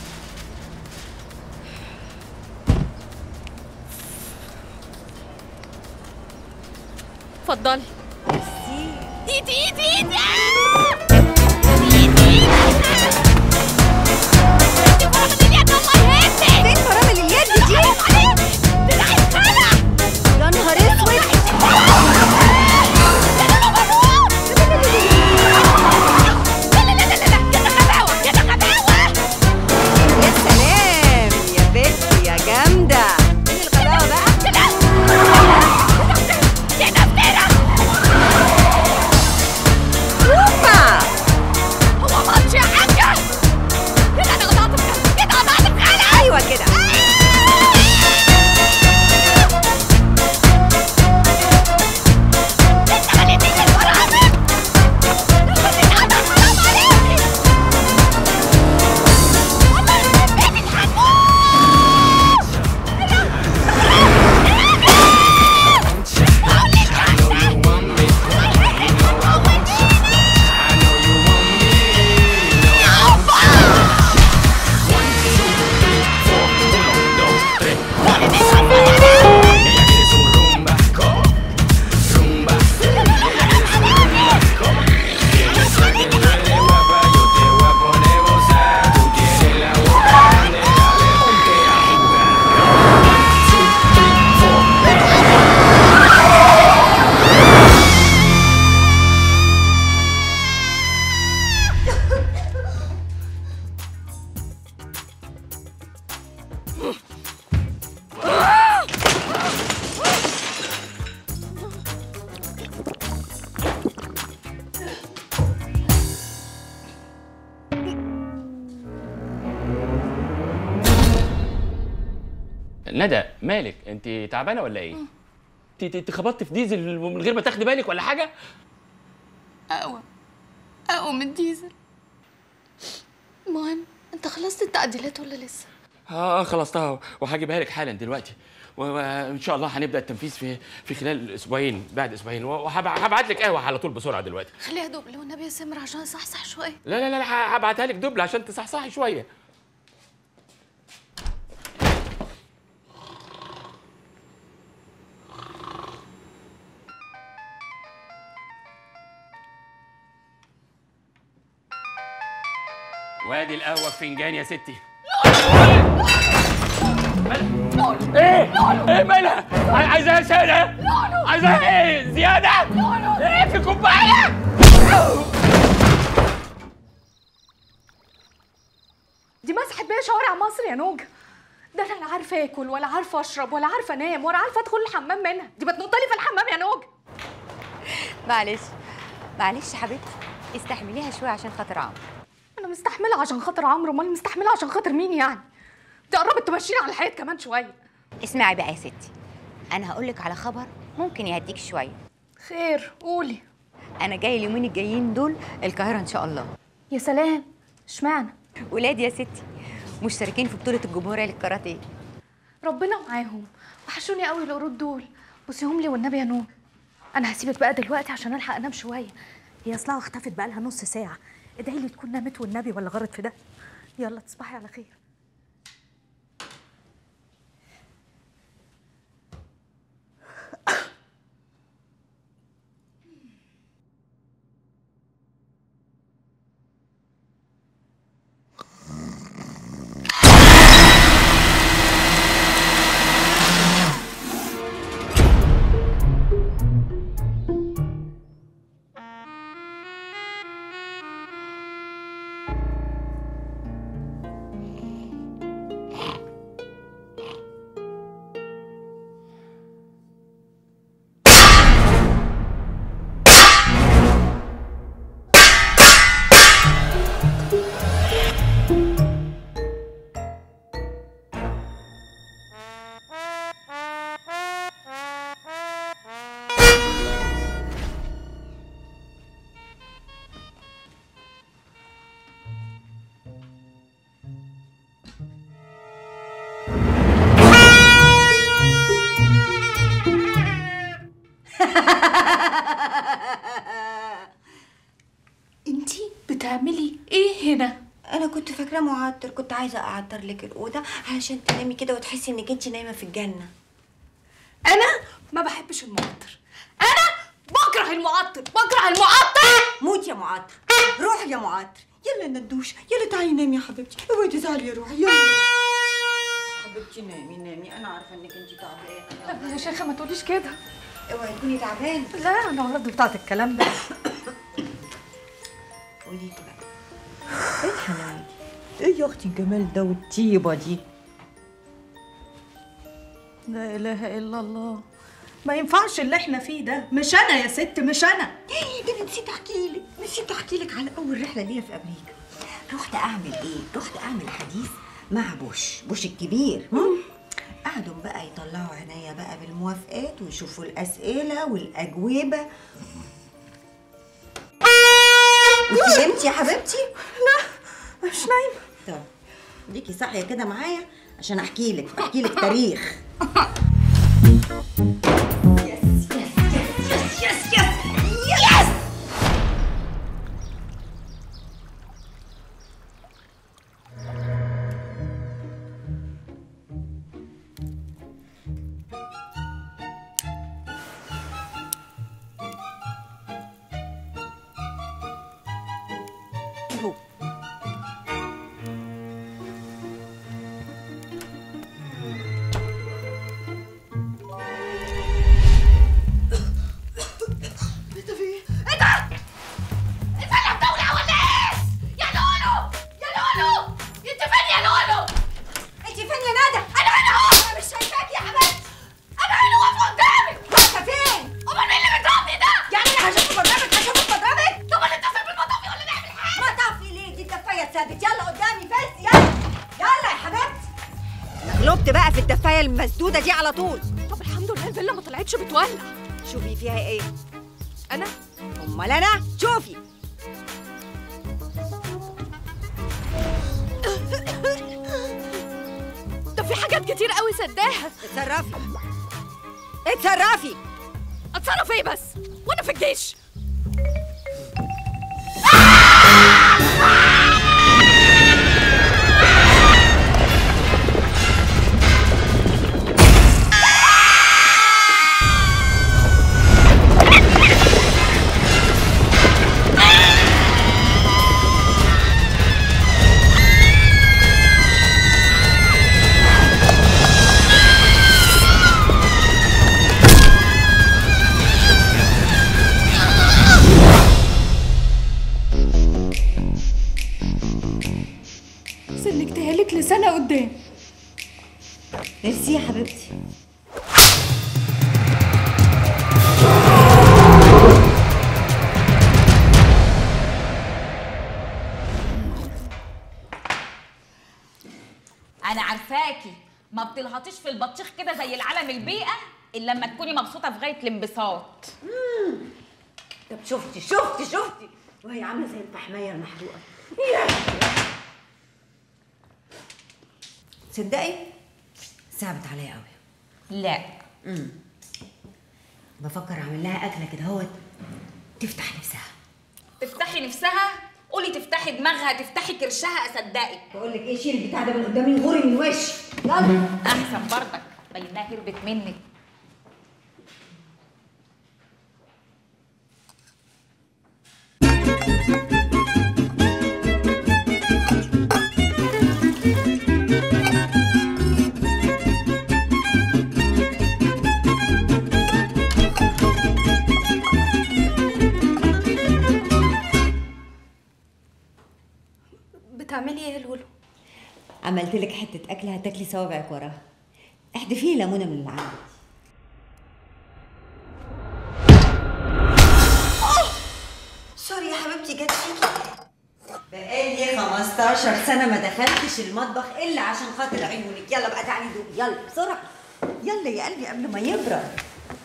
J: اتفضلي ايدي ايدي ايدي
C: فين فرامل اليد دي؟ يا نهار اسود يا سلام يا بنتي يا جامدة فين الغلاوة بقى؟ اوبا
J: هو ماتش يا حاجة كده انا قطعت كده قطعت بخالة
C: ايوه كده
M: ندى مالك انت تعبانه ولا ايه انت انت خبطت في ديزل من غير ما تاخدي بالك ولا حاجه
J: اقوى اقوى من الديزل المهم انت خلصت التعديلات ولا لسه
M: اه خلصتها وهجيبها لك حالا دلوقتي و- وان شاء الله هنبدا التنفيذ في في خلال اسبوعين بعد اسبوعين وهبعت لك قهوه على طول بسرعه دلوقتي
J: خليها دبل والنبي يا سمر عشان اصحصح شويه
M: لا لا لا لا هبعتها لك دبل عشان تصحصحي شويه وادي القهوه في فنجان يا ستي ايه ايه مالها عاي- عايزاها ساده عايزاها ايه زياده ايه في كوبايه
D: دي مسحت بيا شوارع مصر يا نوجة ده انا لا عارفه
J: عارفه اكل ولا عارفه اشرب ولا عارفه انام ولا عارفه ادخل الحمام منها دي بتنط لي في الحمام يا نوج
C: معلش معلش يا حبيبتي استحمليها شويه عشان خاطر عمرو
J: انا مستحمله عشان خاطر عمرو امال مستحمله عشان خاطر مين يعني دي قربت تمشيني على الحيط كمان شويه
C: اسمعي بقى يا ستي انا هقول لك على خبر ممكن يهديك شويه
J: خير قولي
C: انا جاي اليومين الجايين دول القاهره ان شاء الله
J: يا سلام اشمعنى
C: ولادي يا ستي مشتركين في بطوله الجمهوريه للكاراتيه
J: ربنا معاهم وحشوني قوي القرود دول بصيهم لي والنبي يا نور انا هسيبك بقى دلوقتي عشان الحق انام شويه هي اصلها اختفت بقى لها نص ساعه ادعي لي تكون نامت والنبي ولا غرت في ده يلا تصبحي على خير انتي بتعملي ايه هنا
C: انا كنت فاكره معطر كنت عايزه اعطر لك الاوضه علشان تنامي كده وتحسي انك انت نايمه في الجنه
J: انا ما بحبش المعطر انا بكره المعطر بكره المعطر
C: موت يا معطر روح يا معطر يلا ندوش يلا تعالي نامي يا حبيبتي اوعي تزعلي يا روحي يلا حبيبتي نامي نامي انا عارفه انك انت تعبانه
J: يا شيخه ما تقوليش كده
C: اوعي تكوني تعبانه
J: لا انا ولد بتاعت الكلام ده
C: قولي لي بقى ايه الحلاوه دي ايه يا اختي الجمال ده والطيبه دي
J: لا اله الا الله ما ينفعش اللي احنا فيه ده مش انا يا ست مش انا
C: ده انا نسيت احكي لك نسيت احكي لك على اول رحله ليا في امريكا رحت اعمل ايه رحت اعمل حديث مع بوش بوش الكبير هم؟ قعدوا بقى يطلعوا عينيا بقى بالموافقات ويشوفوا الاسئله والاجوبه انت نمتي يا حبيبتي
J: لا مش نايمه
C: طب ليكي صاحيه كده معايا عشان احكي لك احكي لك تاريخ يس يس يس يس
J: انت في ايه؟ انت انت اللي بتولع ولا ايه؟ يا لولو يا لولو انت فين يا لولو؟
C: انت فين يا ندى
J: انا هنا اهو انا مش شايفاك يا حبيبتي انا هنا واقفه قدامك
C: واقفه فين
J: امال مين اللي بيضربني ده؟
C: يعني انا هشوف برنامج هشوف برنامج
J: طب ما نتصل بالمطافي ولا نعمل حاجه؟
C: ما تعرفي ليه دي الدفايه اتثبت يلا قدامي فز يلا يلا يا حبيبتي انا غلبت بقى في الدفايه المسدوده دي على طول
J: طب الحمد لله الفيلا ما طلعتش بتولع
C: شوفي فيها ايه
J: انا
C: امال انا شوفي
J: ده في حاجات كتير قوي سداها
C: اتصرفي اتصرفي
J: اتصرف ايه بس؟ وانا في الجيش
C: يا ميرسي يا حبيبتي
E: انا عارفاكي ما بتلهطيش في البطيخ كده زي العالم البيئه الا لما تكوني مبسوطه في غايه الانبساط
C: طب شفتي شفتي شفتي وهي عامله زي الفحمايه المحروقه تصدقي صعبت عليا قوي
E: لا
C: امم بفكر اعمل لها اكله كده هوت تفتح نفسها
E: تفتحي نفسها قولي تفتحي دماغها تفتحي كرشها اصدقك
C: بقول لك ايه شيل البتاع ده من قدامي غوري من وشي يلا
E: احسن برضك بينها هربت منك
D: بتعملي ايه يا لولو
C: عملت لك حته اكله هتاكلي صوابعك وراها احدفي ليمونه من اللي عندك سوري يا حبيبتي جت فيكي بقالي 15 سنه ما دخلتش المطبخ الا عشان خاطر عيونك يلا بقى تعالي دوقي يلا بسرعه يلا يا قلبي قبل ما يبرد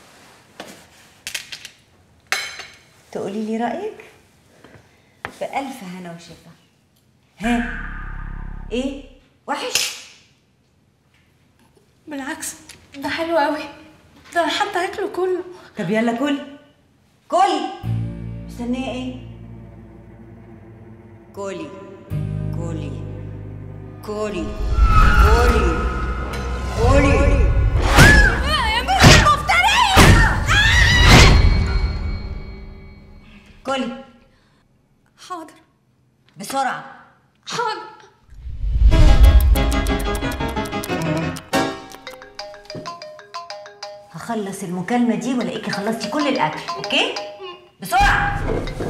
C: تقولي لي رايك بألف هنا وشفا ها ايه وحش
D: بالعكس ده حلو قوي ده انا حتى هاكله كله
C: طب يلا كل كل مستنيه ايه كولي كولي كولي كولي كولي كولي
D: حاضر
C: بسرعه
D: حاضر
C: هخلص المكالمه دي والاقيكي خلصتي كل الاكل اوكي بسرعه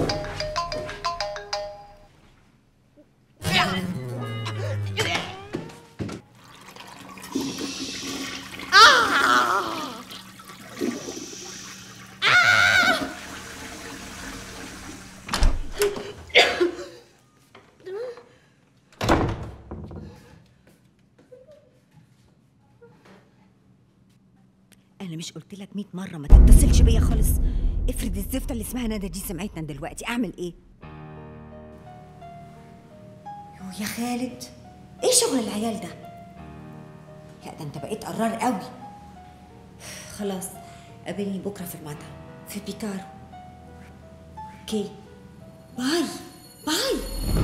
C: انا مش قلت لك 100 مره ما تتصلش بيا خالص افرض الزفته اللي اسمها ندى دي سمعتنا دلوقتي اعمل ايه يو يا خالد ايه شغل العيال ده لا ده انت بقيت قرار قوي خلاص قابلني بكره في المطعم في بيكارو اوكي باي باي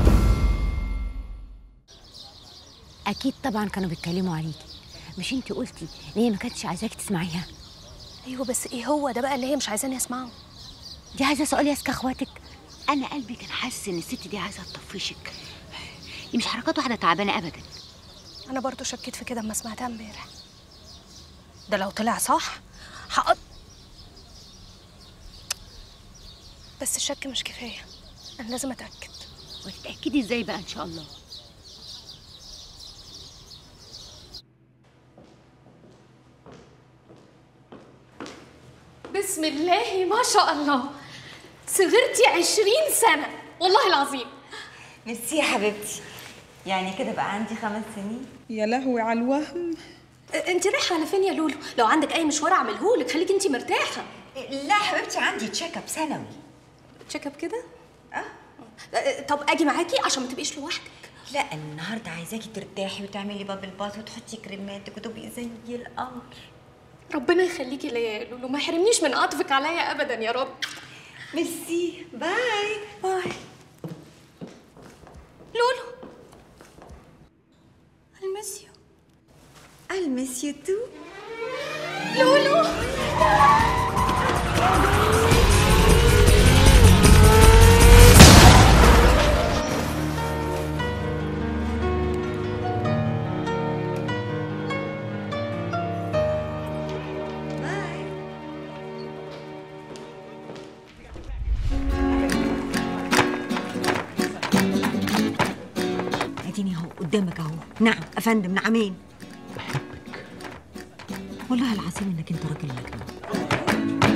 C: اكيد طبعا كانوا بيتكلموا عليكي مش انت قلتي ان هي ما كانتش عايزاكي تسمعيها
D: ايوه بس ايه هو ده بقى اللي هي مش عايزاني اسمعه
C: دي عايزه سؤال ياسك اخواتك انا قلبي كان حاسس ان الست دي عايزه تطفشك دي مش حركات واحده تعبانه ابدا
D: انا برضو شكيت في كده اما سمعتها امبارح ده لو طلع صح هقط بس الشك مش كفايه انا لازم اتاكد
C: وتتاكدي ازاي بقى ان شاء الله
J: بسم الله ما شاء الله صغرتي عشرين سنة والله العظيم
C: ميرسي يا حبيبتي يعني كده بقى عندي خمس سنين
D: يا لهوي على الوهم انت رايحه على فين يا لولو لو عندك اي مشوار اعملهولك خليكي انت مرتاحه
C: لا حبيبتي عندي تشيك اب سنوي
D: تشيك اب كده اه طب اجي معاكي عشان ما تبقيش لوحدك
C: لا النهارده عايزاكي ترتاحي وتعملي بابل باث وتحطي كريماتك وتبقي زي القمر
J: ربنا يخليكي ليا يا لولو ما يحرمنيش من عطفك عليا ابدا يا رب
C: ميرسي باي
D: باي لولو I miss you
C: I'll miss you too
J: لولو
C: اديني اهو قدامك اهو نعم افندم نعمين
N: والله العظيم انك انت راجل مجنون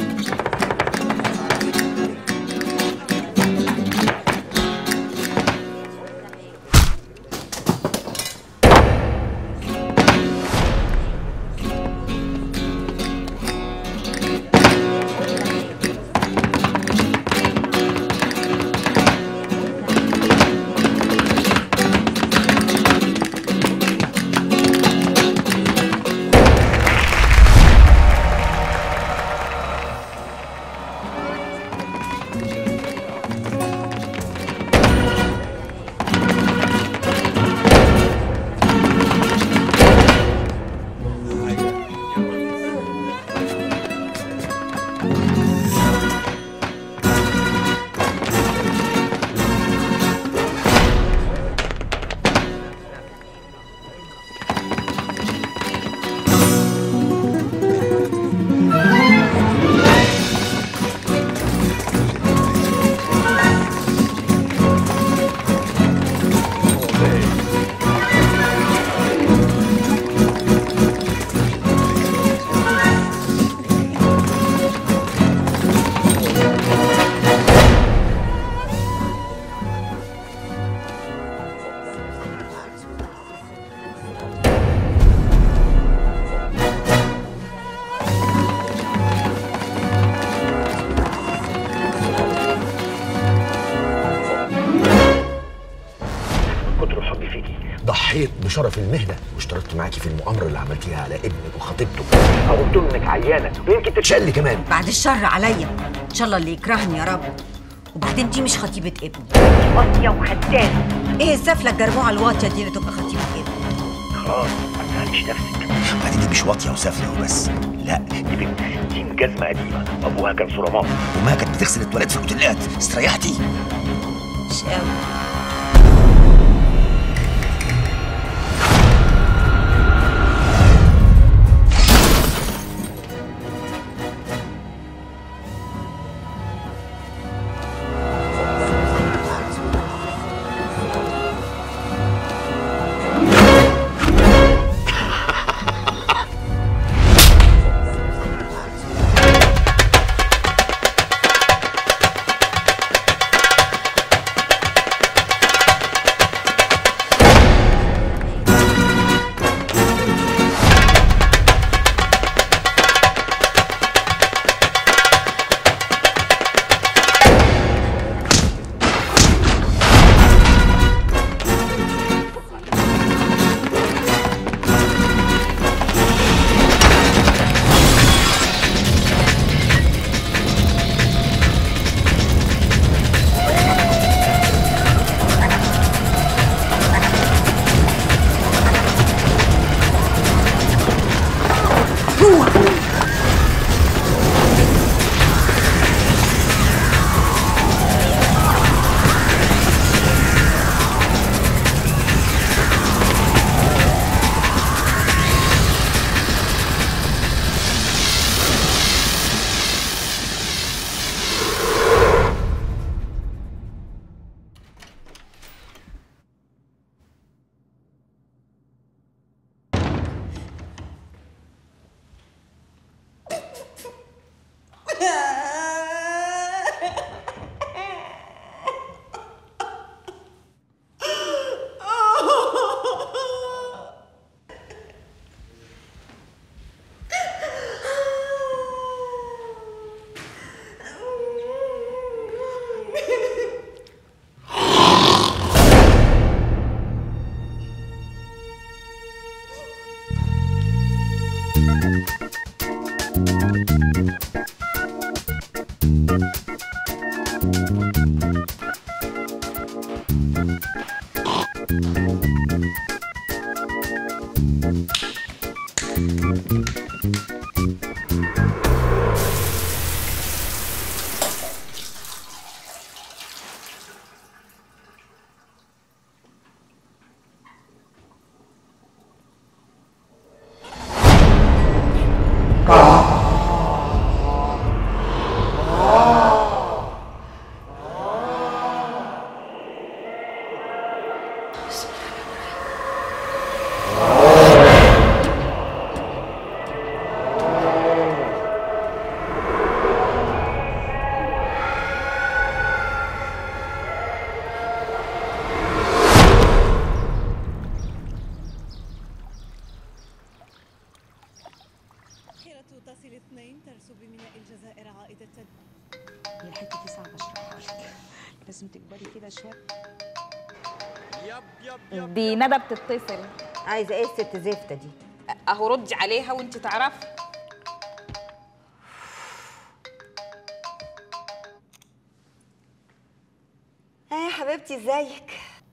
H: كتر حبي فيكي ضحيت بشرف المهنه واشتركت معاكي في المؤامره اللي عملتيها على ابنك وخطيبته قلت له انك عيانه ويمكن تتشلي كمان
N: بعد الشر عليا ان شاء الله اللي يكرهني يا رب وبعدين دي مش خطيبه ابني واطيه وخدامه ايه السفله الجربوعه الواطيه دي اللي تبقى خطيبه ابني
H: خلاص ما تزعليش نفسك بعدين دي مش واطيه وسافله وبس لا دي بنت 60 جزمه قديمه ابوها كان صرامات وما كانت بتغسل التواليت في الاوتيلات استريحتي
N: مش قوي
O: تصل اثنين ترسو بميناء الجزائر عائدة
P: هي الحته دي صعبه اشرحها لك لازم تكبري كده شويه
E: دي ندى بتتصل
C: عايزه ايه الست زفته دي
E: اهو ردي عليها وانت تعرفي
C: اه يا حبيبتي ازيك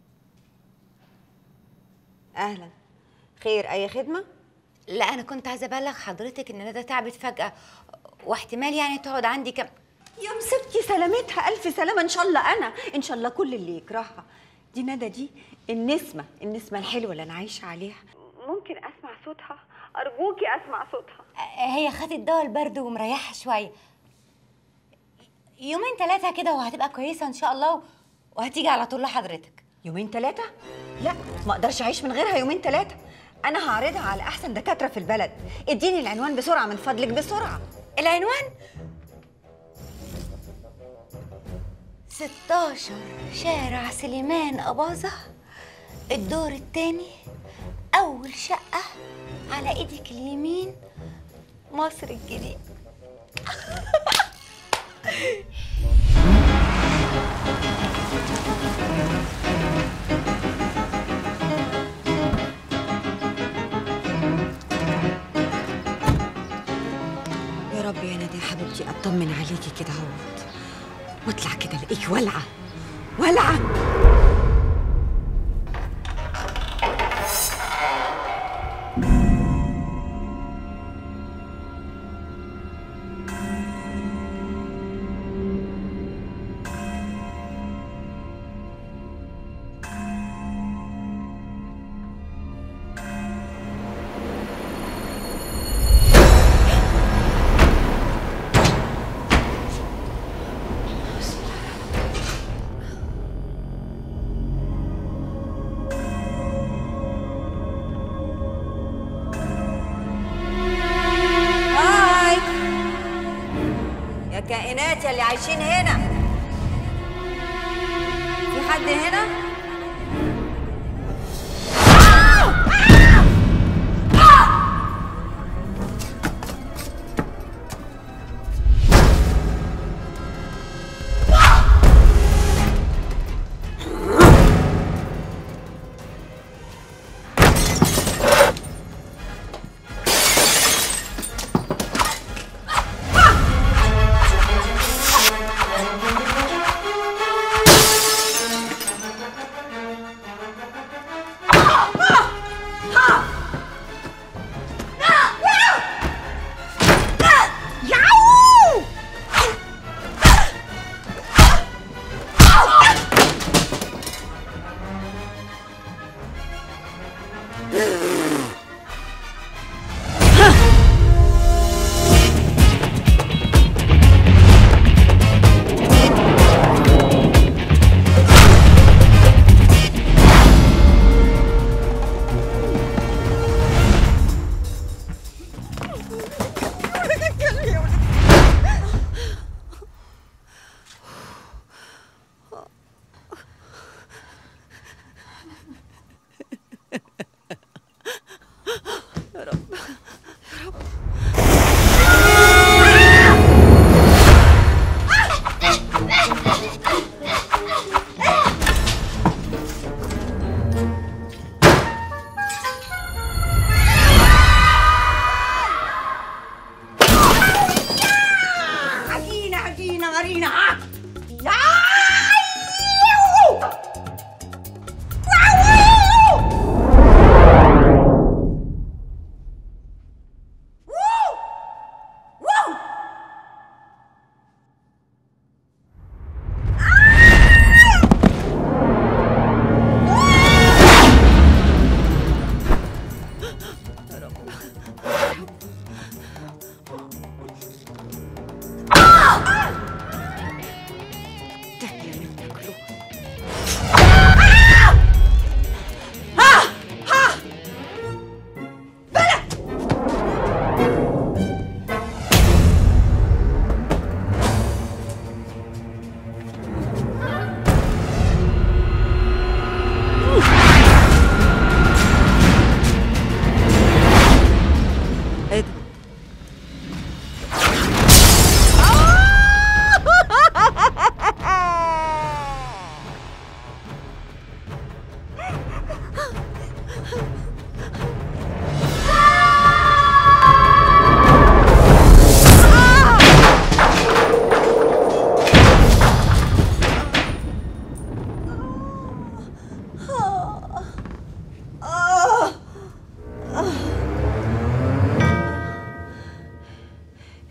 C: اهلا خير اي خدمه لا انا كنت عايزه ابلغ حضرتك ان ندى تعبت فجاه واحتمال يعني تقعد عندي كم
N: يا مسبتي سلامتها الف سلامه ان شاء الله انا ان شاء الله كل اللي يكرهها دي ندى دي النسمه النسمه الحلوه اللي انا عايشه عليها ممكن اسمع صوتها ارجوكي اسمع صوتها
C: هي خدت دواء البرد ومريحه شويه يومين ثلاثه كده وهتبقى كويسه ان شاء الله وهتيجي على طول لحضرتك
N: يومين ثلاثه لا ما اقدرش اعيش من غيرها يومين ثلاثه انا هعرضها على احسن دكاتره في البلد اديني العنوان بسرعه من فضلك بسرعه
C: العنوان 16 شارع سليمان أباظة الدور التاني أول شقة على إيدك اليمين مصر الجديد
N: يا رب يا ندى يا حبيبتي اطمن عليكي كده اهوت واطلع كده الاقيك ولعه ولعه
C: هاي يا كائنات يا اللي عايشين هنا في حد هنا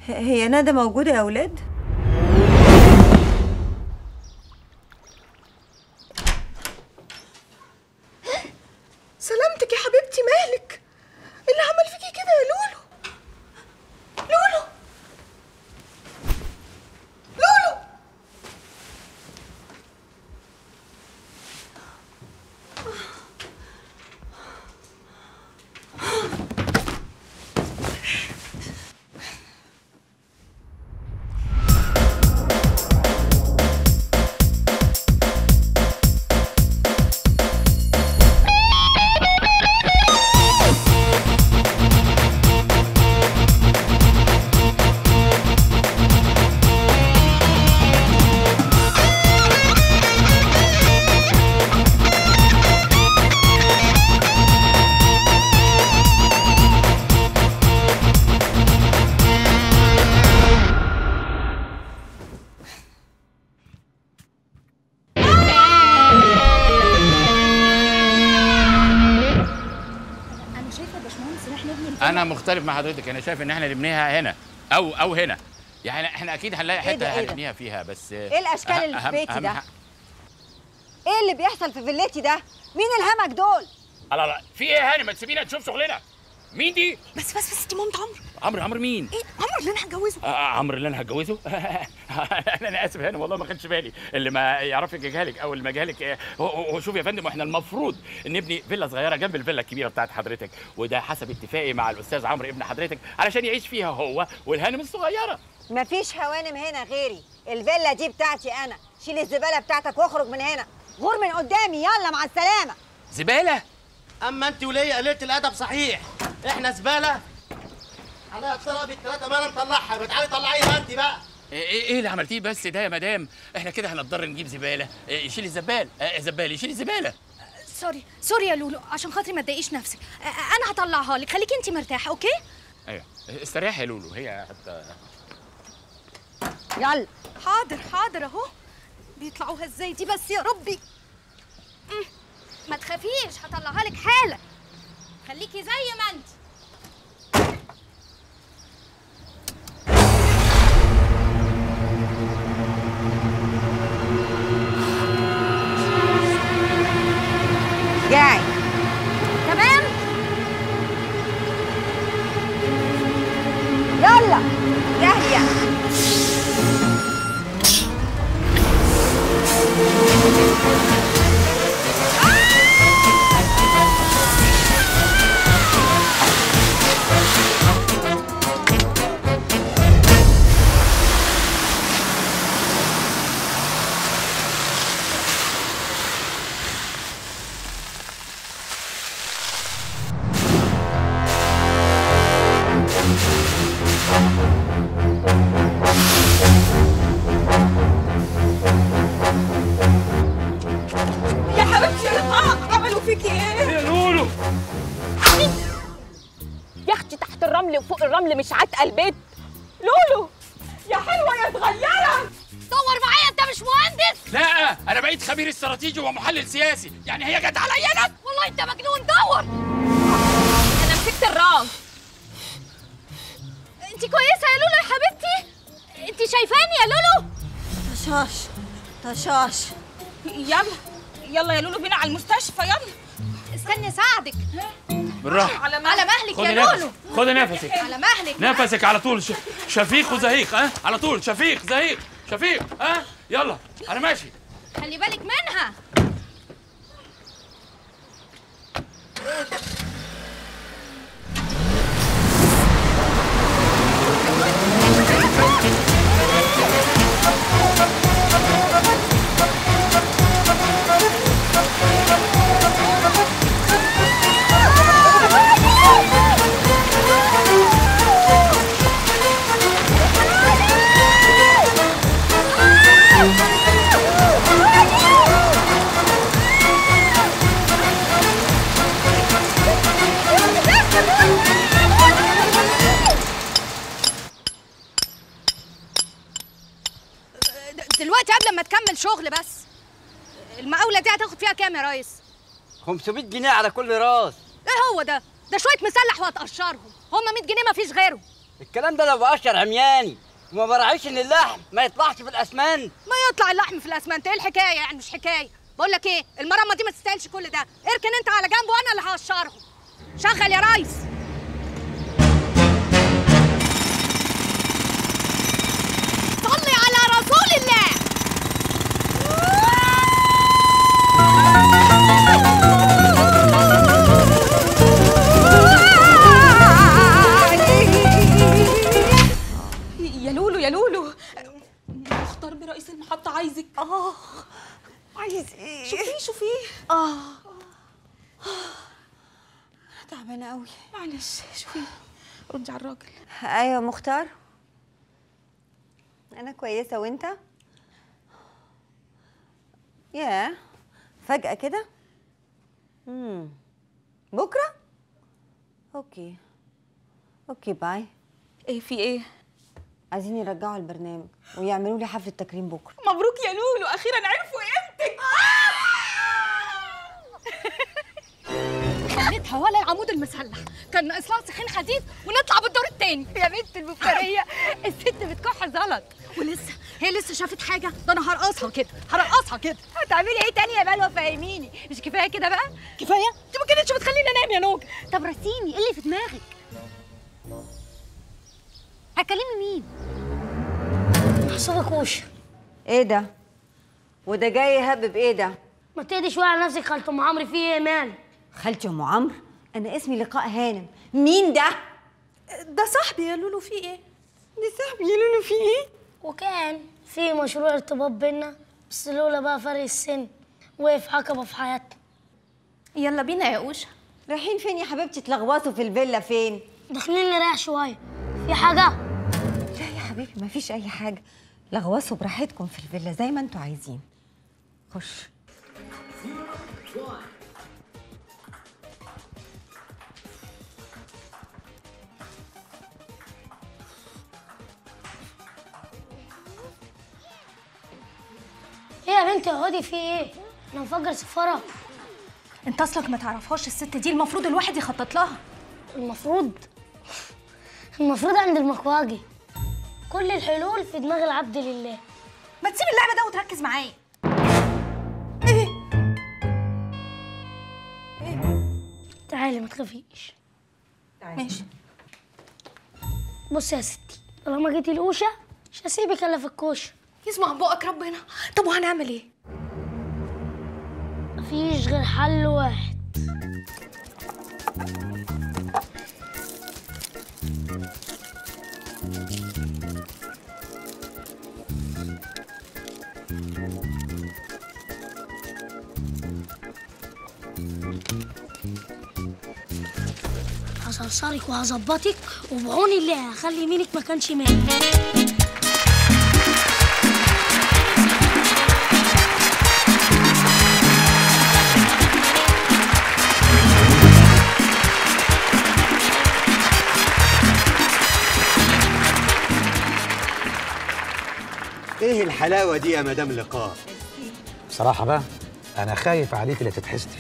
N: هي ندى موجودة يا أولاد؟
Q: سلامتك يا حبيبتي مالك إيه اللي عمل فيكي كده يا لولو لولو لولو
D: انا شايفه يا باشمهندس ان احنا نبني الفيلا.
M: انا مختلف مع حضرتك انا شايف ان احنا نبنيها هنا او او هنا يعني احنا اكيد هنلاقي
N: إيه
M: حته
N: ده، إيه ده؟
M: هنبنيها فيها بس
N: إيه الأشكال اللي في
M: أهم-
N: بيتي
M: أهم
N: ده؟
M: ح-
N: إيه اللي بيحصل في فيلتي ده؟ مين الهمك دول؟
M: لا لا في ايه يا هاني ما تسيبينا نشوف شغلنا مين دي
D: بس بس بس دي مامة عمرو
M: عمرو عمرو مين
D: ايه عمرو اللي انا هتجوزه
M: آه، آه، عمرو اللي انا هتجوزه انا اسف هاني والله ما خدش بالي اللي ما يعرفك يجهلك او اللي ما جهلك آه، هو- هو شوف يا فندم احنا المفروض نبني فيلا صغيره جنب الفيلا الكبيره بتاعت حضرتك وده حسب اتفاقي مع الاستاذ عمرو ابن حضرتك علشان يعيش فيها هو والهانم الصغيره
N: مفيش هوانم هنا غيري الفيلا دي بتاعتي أنا شيل الزبالة بتاعتك واخرج من هنا غور من قدامي يلا مع السلامة
M: زباله
R: اما انت وليا قليله الادب صحيح احنا زباله عليها الطلب الثلاثه ما انا مطلعها بتعالي طلعيها انت بقى
M: ايه ايه اللي عملتيه بس ده يا مدام احنا كده هنضطر نجيب زباله إيه، يشيل الزبال آه، زبال يشيل الزباله
D: سوري سوري يا لولو عشان خاطري ما تضايقيش نفسك أ- انا هطلعها لك خليكي انت مرتاحه اوكي
M: ايوه استريحي يا لولو هي حتى
N: يلا
D: حاضر حاضر اهو بيطلعوها ازاي دي بس يا ربي مم. ما تخافيش هطلعها لك حالا خليكي زي ما انت
N: جاي
D: تمام
N: يلا داهية
Q: يا حبيبتي يا لقاء عملوا فيكي ايه؟
M: يا لولو
E: يا اختي تحت الرمل وفوق الرمل مش عاتقه البيت لولو
Q: يا حلوه يا صغيره
D: دور معايا انت مش مهندس
M: لا انا بقيت خبير استراتيجي ومحلل سياسي يعني هي جت عليا انا
D: والله انت مجنون دور
E: انا مسكت الراس
D: انت كويسه يا لولو يا حبيبتي انت شايفاني يا لولو
N: طشاش طشاش
E: يلا يلا يا لولو بينا على المستشفى يلا
D: استني اساعدك
M: بالراحه
D: على على مهلك
M: خدي
D: يا
M: نفس
D: لولو
M: خدي نفسك
D: على مهلك
M: نفسك على طول ش... شفيق وزهيق ها على طول شفيق زهيق شفيق ها يلا انا ماشي
D: خلي بالك منها دلوقتي قبل ما تكمل شغل بس المقاولة دي هتاخد فيها كام يا ريس؟
R: 500 جنيه على كل راس
D: ايه هو ده؟ ده شوية مسلح وهتقشرهم هما 100 جنيه مفيش غيرهم
S: الكلام ده لو بقشر عمياني وما براعيش ان اللحم ما يطلعش في الاسمنت
D: ما يطلع اللحم في الاسمنت ايه الحكايه يعني مش حكايه بقول لك ايه المرمى دي ما تستاهلش كل ده اركن انت على جنب وانا اللي هقشرهم شغل يا ريس صلي على رسول الله
E: يا لولو يا لولو مختار برئيس المحطة عايزك اه
N: عايز ايه
E: شوفيه شوفيه
N: اه تعبانه قوي
E: معلش شوفيه ردي على الراجل
N: ايوه مختار انا كويسه وانت ياه فجاه كده امم بكره اوكي اوكي باي
E: ايه في ايه
N: عايزين يرجعوا البرنامج ويعملوا لي حفله تكريم بكره
E: مبروك يا لولو اخيرا عرفوا قيمتك
D: خليتها ولا العمود المسلح كان ناقص لها سخين حديد ونطلع بالدور التاني يا بنت المفتريه الست بتكح زلط ولسه هي لسه شافت حاجه ده انا هرقصها كده هرقصها كده هتعملي ايه تاني يا بلوى فهميني مش كفايه كده بقى كفايه انت ما كانتش بتخليني انام يا نوج طب رسيني ايه اللي في دماغك هتكلمي مين
F: حسابك وش
N: ايه ده وده جاي يهبب ايه ده
F: ما تهدي شويه على نفسك خالته ام عمرو في ايه مال
N: خالتي ام عمرو انا اسمي لقاء هانم مين ده
D: ده صاحبي يا لولو في ايه
F: دي صاحبي يا لولو في ايه وكان في مشروع ارتباط بينا بس لولا بقى فرق السن وقف عقبه في حياتنا
D: يلا بينا يا اوشا
N: رايحين فين يا حبيبتي تلغوصوا في الفيلا فين
F: داخلين نريح شويه في حاجه
N: لا يا حبيبي مفيش اي حاجه لغوصوا براحتكم في الفيلا زي ما انتوا عايزين خش
F: ايه يا بنتي اقعدي في ايه انا مفجر سفاره
D: انت اصلك ما تعرفهاش الست دي المفروض الواحد يخطط لها
F: المفروض المفروض عند المكواجي كل الحلول في دماغ العبد لله
D: ما تسيب اللعبه ده وتركز معايا
F: تعالي ما تخافيش
D: ماشي
F: بصي يا ستي طالما جيتي القوشه مش هسيبك الا في الكوشه
D: يسمع بقك ربنا طب وهنعمل ايه
F: مفيش غير حل واحد هصرصرك وهظبطك وبعون الله هخلي يمينك مكان شمال
I: ايه الحلاوه دي يا مدام لقاء
T: بصراحة بقى أنا خايف عليك لا تتحسدي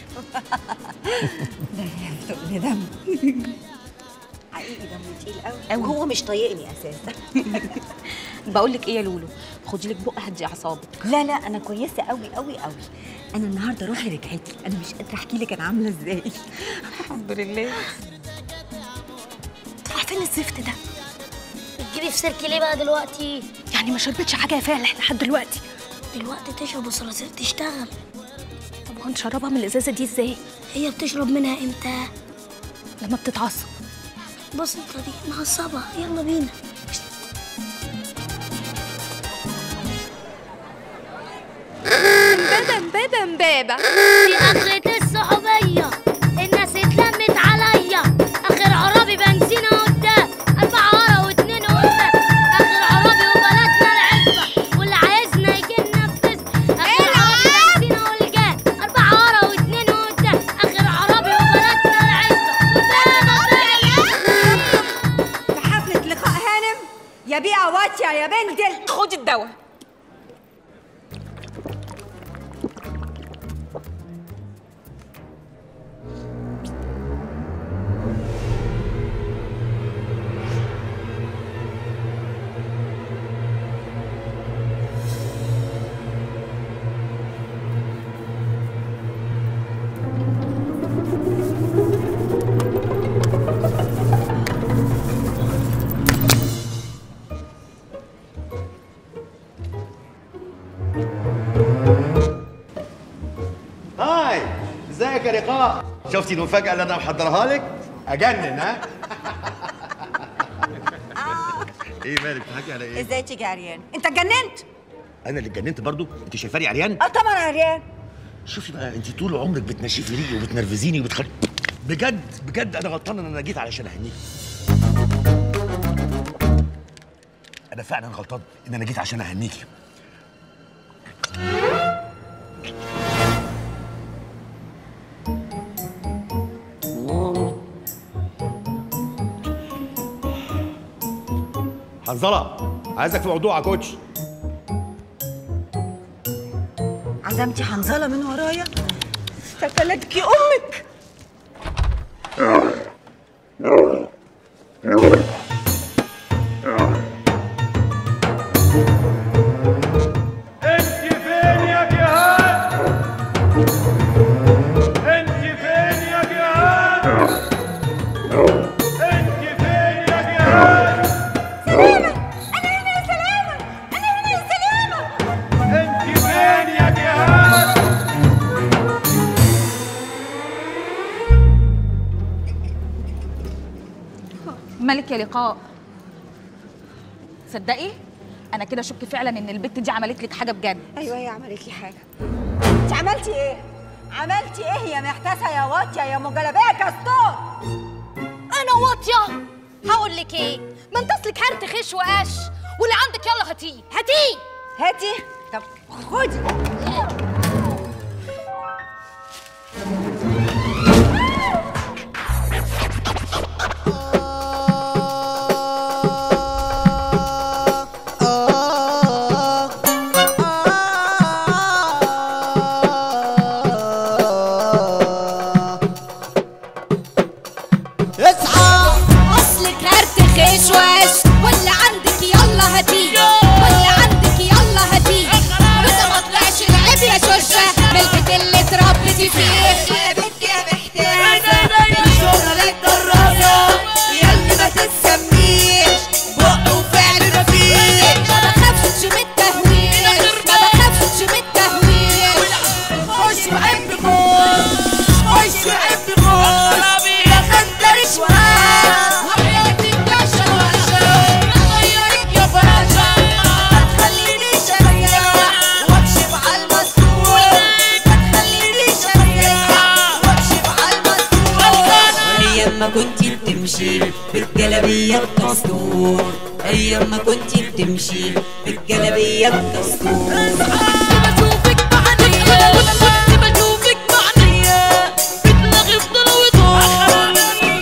N: تقل دم حقيقي دمه تقيل قوي وهو مش طايقني اساسا
E: بقول لك ايه يا لولو خدي لك بق هدي اعصابك
N: لا لا انا كويسه قوي قوي قوي انا النهارده روحي رجعت لي انا مش قادره احكي لك انا عامله ازاي
E: الحمد لله
D: عارفين الزفت ده
F: بتجيبي في سيركي ليه بقى دلوقتي
D: يعني ما شربتش حاجه يا فالح لحد دلوقتي
F: دلوقتي تشرب وصراصير تشتغل
D: طب وهنشربها من الازازه دي ازاي
F: هي بتشرب منها امتى
D: لما بتتعصب
F: بص انت دي معصبه يلا بينا
J: مبابة مبابة مبابة
F: في اخرة الصحوبية الناس اتلمت عليا اخر عربي بنزينة قدام اربعة ورا واتنين قدام اخر عربي وبلدنا العزبة واللي عايزنا يجينا بتسبة اخر عربي بنزينة والجاه اربعة ورا واتنين قدام اخر عربي وبلدنا العزبة
N: في حفله لقاء هانم يا بيئه واطيه يا بنت ال-
E: خدي الدواء
H: شفتي المفاجاه اللي انا محضرها لك اجنن ها ايه مالك بتضحكي على ايه
N: ازاي تيجي عريان انت اتجننت
H: انا اللي اتجننت برضو انت شايفاني عريان
N: اه طبعا عريان
H: شوفي بقى انت طول عمرك بتنشفي ريقي وبتنرفزيني وبتخلي بجد بجد انا غلطان ان انا جيت علشان اهنيكي انا فعلا غلطان ان انا جيت عشان اهنيكي حنظله عايزك في موضوع يا كوتش
N: عزمتي حنظله من ورايا تكلتك يا امك
B: انت فين يا جهاد انت فين يا جهاد انت فين يا جهاد
N: سلامة انا هنا يا سلامة انا هنا يا سلامة
B: انت فين يا جهاد
E: مالك يا لقاء صدقي انا كده شك فعلا ان البت دي عملت لك حاجه بجد
N: ايوه هي عملت لي حاجه انت عملتي ايه عملتي ايه يا محتاسه يا واطيه يا مجلبيه كستور
F: انا واطيه هقول لك ايه ما انت اصلك هرت خش وقش واللي عندك يلا هاتيه هاتيه
N: هاتي طب خدي
A: اصحى اصلك هرت خشوش واللي عندك يلا هاتيه واللي عندك يلا هاتيه وده ما طلعش العيب يا شوشه بالبيت اللي اتربيتي فيه يا بنت يا محتاجه شغلك دراسه ياللي ما تسميش بق وفعل مفيش ما بخافش من التهويل ما بخافش من التهويل خش وعب جول خش وعب جول يا خندر شوال وحياتك باشا باشا غيرك يا باشا ما تخلينيش اريح واكشف على المسؤول ما تخلينيش اريح واكشف على المسؤول
U: ايام ما كنتي بتمشي بالجلابيه بدستور ايام ما كنتي بتمشي بالجلابيه بدستور
A: بشوفك بعينيا كنت بشوفك بعينيا بتلغي فضل وطول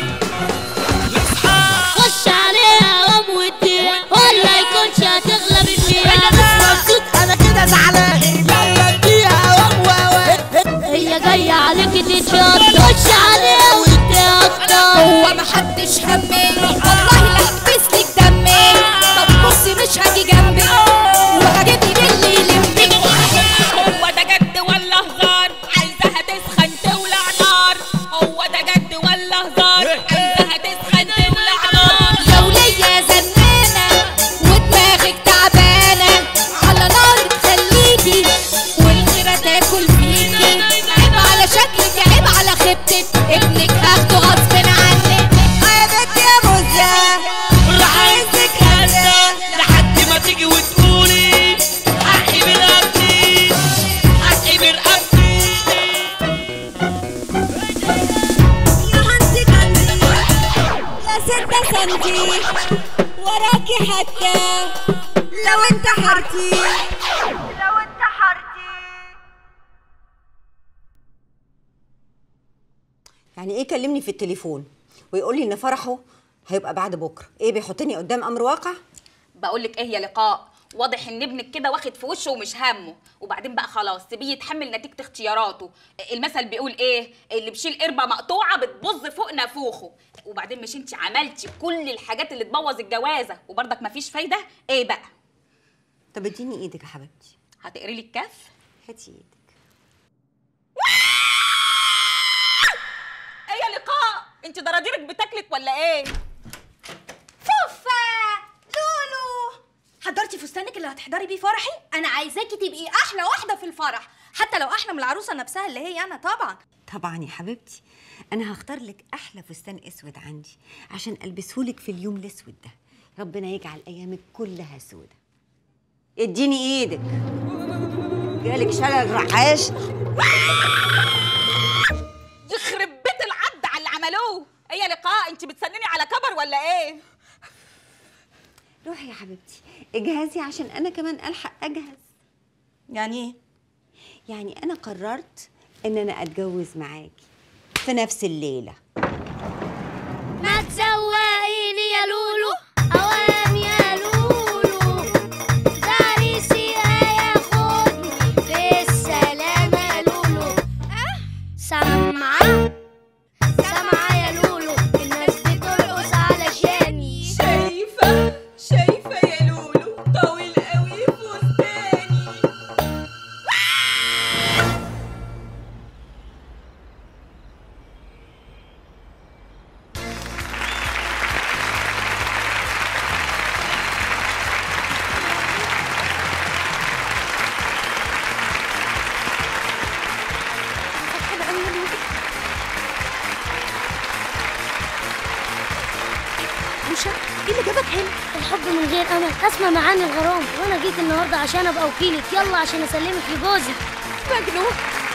F: خش عليها قوم واديها ولا يكونش هتغلب فيها
A: انا مش مبسوط انا كده زعلان يلا اديها وهو
F: هي جاية عليك تتشط خش عليها واديها اكتر
A: هو محدش همني والله لا البس لك دمي طب بصي مش هاجي جنبك وهجيبني باللي يلمك
E: هو ده جد ولا هزار عايزاها تسخن تولع نار هو ده جد ولا هزار عايزاها تسخن تولع نار
A: لو ليا زنانة ودماغك تعبانة على نار تخليكي والخيرة تاكل فيكي عيب على شكلك عيب على خيبتك ابنك هاخده غصب عنك يا بنت يا مزة
U: راح عايزك هزة لحد ما تيجي وتقولي حقي برقبتي حقي برقبتي
A: يا ستة سنتي وراكي حتى لو انتحرتي لو انتحرتي
N: يعني ايه كلمني في التليفون ويقول لي ان فرحه هيبقى بعد بكره ايه بيحطني قدام امر واقع
E: بقول لك ايه يا لقاء واضح ان ابنك كده واخد في وشه ومش همه وبعدين بقى خلاص سيبيه يتحمل نتيجه اختياراته المثل بيقول ايه اللي بيشيل قربه مقطوعه بتبظ فوق نافوخه وبعدين مش انت عملتي كل الحاجات اللي تبوظ الجوازه وبرضك مفيش فايده ايه بقى
N: طب اديني ايدك يا حبيبتي
E: هتقري لي الكف
N: هاتي ايدك
E: ايه يا لقاء انت ضراديرك بتاكلك ولا ايه
F: فوفا لولو حضرتي فستانك اللي هتحضري بيه فرحي انا عايزاكي تبقي احلى واحده في الفرح حتى لو احلى من العروسه نفسها اللي هي انا طبعا
N: طبعا يا حبيبتي انا هختار لك احلى فستان اسود عندي عشان البسهولك في اليوم الاسود ده ربنا يجعل ايامك كلها سودة اديني ايدك جالك شلل رعاش
E: يخرب بيت العد على اللي عملوه ايه يا لقاء انت بتسنني على كبر ولا ايه
N: روحي يا حبيبتي اجهزي عشان انا كمان الحق اجهز
Q: يعني ايه
N: يعني انا قررت ان انا اتجوز معاكي في نفس الليله
F: ما تسوقيني يا لولو اوام يا لولو دارسي هياخدني بالسلامة يا لولو سامعة سامعة يا لولو الناس بترقص علشاني
E: شايفة شايفة يا لولو طويل قوي فستاني
F: وشا ايه اللي جابك هنا؟ الحب من غير امل اسمع معاني الغرام وانا جيت النهارده عشان ابقى وكيلك يلا عشان اسلمك لجوزي مجنون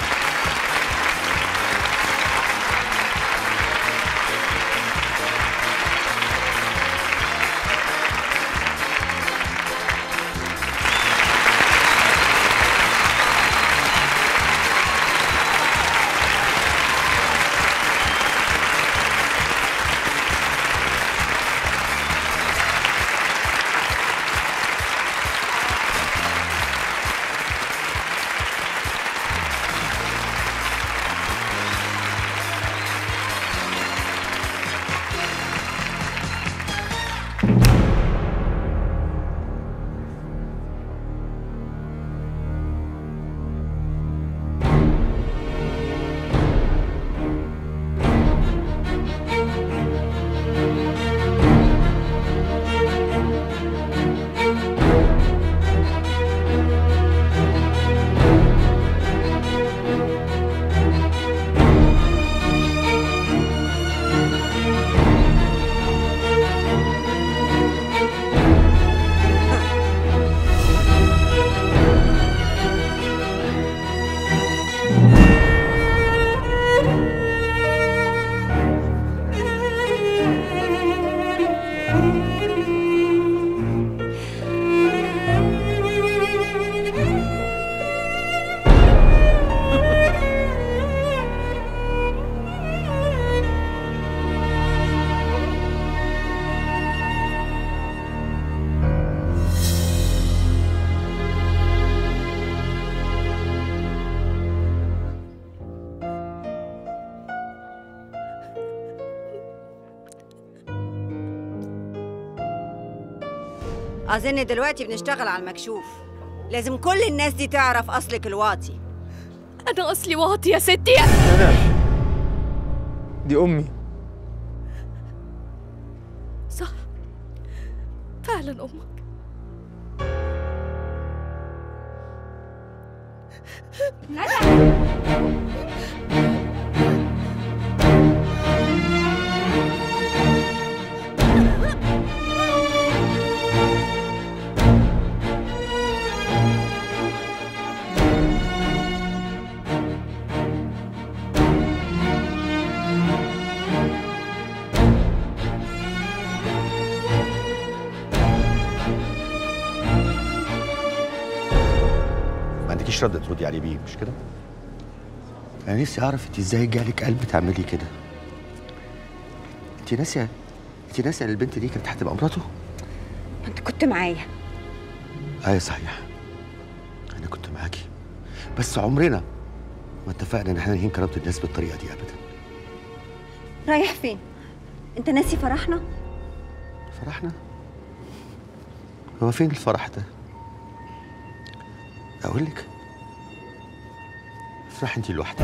N: اظن دلوقتي بنشتغل على المكشوف لازم كل الناس دي تعرف اصلك الواطي
J: انا اصلي واطي يا ستي
K: انا دي امي
J: صح فعلا امك
H: ما عندكيش رد تردي عليه بيه مش كده؟ انا نفسي اعرف انت ازاي جالك قلب تعملي كده انت ناسيه انت ناسيه ان البنت دي كانت هتبقى مراته؟
N: انت كنت معايا
H: ايوه صحيح انا كنت معاكي بس عمرنا ما اتفقنا ان احنا نهين كرامه الناس بالطريقه دي ابدا
N: رايح فين انت ناسي فرحنا
H: فرحنا هو فين الفرح ده اقول لك افرحي انت لوحدك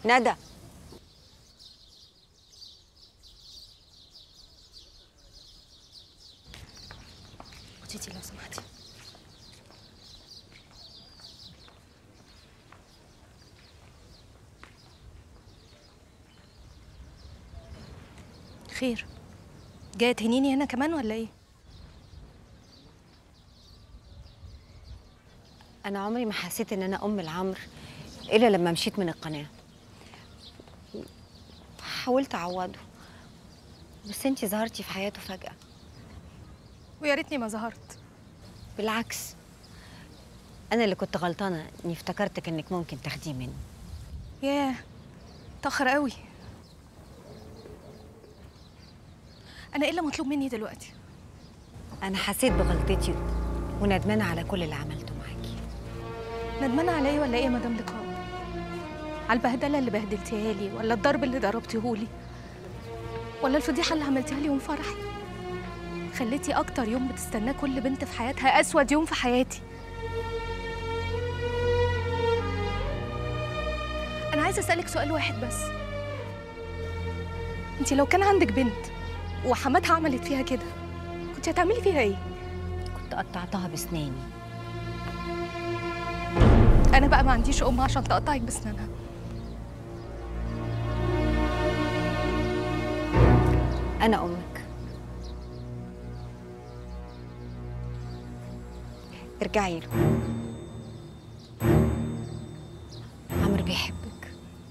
N: ندى
D: تيتي لو سمحتي خير جايه تهنيني هنا كمان ولا ايه
N: انا عمري ما حسيت ان انا ام العمر الا لما مشيت من القناه حاولت اعوضه بس انتي ظهرتي في حياته فجاه
D: ويا ريتني ما ظهرت
N: بالعكس انا اللي كنت غلطانه اني افتكرتك انك ممكن تاخديه مني
D: ياه تأخر قوي انا ايه اللي مطلوب مني دلوقتي
N: انا حسيت بغلطتي وندمانه على كل اللي عملته معاكي
D: ندمانه على ايه ولا ايه يا مدام لقاء على البهدله اللي بهدلتيها لي ولا الضرب اللي ضربتيهولي ولا الفضيحه اللي عملتيها لي يوم فرحي خليتي اكتر يوم بتستناه كل بنت في حياتها اسود يوم في حياتي انا عايزه اسالك سؤال واحد بس انت لو كان عندك بنت وحماتها عملت فيها كده كنت هتعملي فيها ايه
N: كنت قطعتها بسناني
D: انا بقى ما عنديش ام عشان تقطعك بسنانها
N: انا امك ارجعي له عمرو بيحبك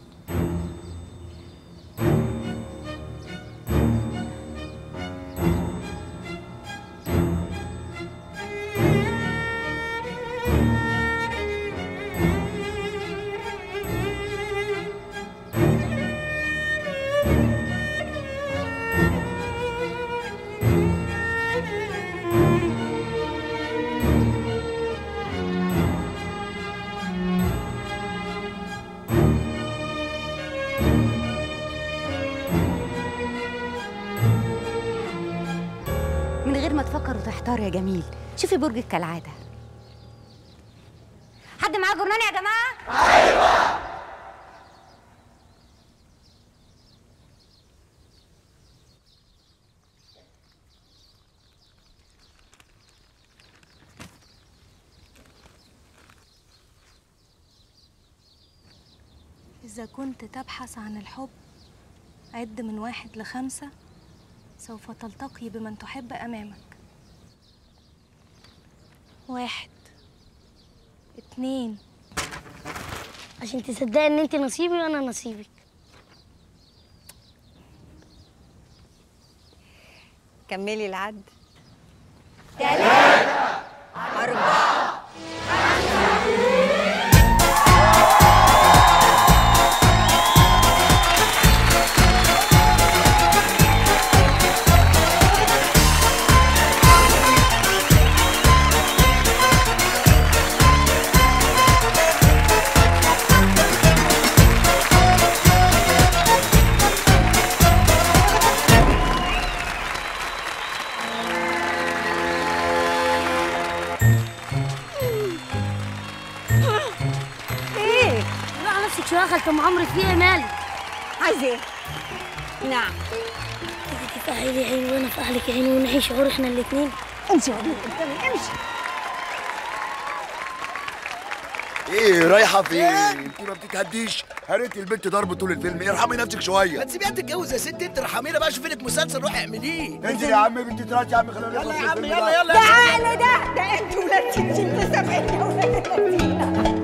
C: من غير ما تفكر وتحتار يا جميل شوفي برجك كالعاده حد معاه جرنان يا جماعه
D: إذا كنت تبحث عن الحب عد من واحد لخمسة سوف تلتقي بمن تحب أمامك واحد اتنين
F: عشان تصدقي ان انت نصيبي وانا نصيبك
N: كملي العد
F: ايه لا نفسك شويه خالة ام عمرو في ايه مالك
N: عايز ايه نعم
F: انت تفتحي لي عين وانا افتح لك عين ونعيش شعور احنا الاثنين
N: امشي يا وليد قدامي امشي
L: ايه رايحه فين انت ما بتتهديش هريتي البنت ضرب طول الفيلم ارحمي نفسك
V: ما
L: شويه
V: تسيبيها تتجوز يا ست انت ارحمينا بقى شوفي لك مسلسل روحي اعمليه
L: انزل يا عم بنت تراجع يا عم خلينا
V: يلا
L: نخلص
V: يا عم
L: الفيلم
V: يلا
L: ده.
V: يلا
N: ده عقل ده ده انتوا ولاد ستين في سبعين يا ولاد الذين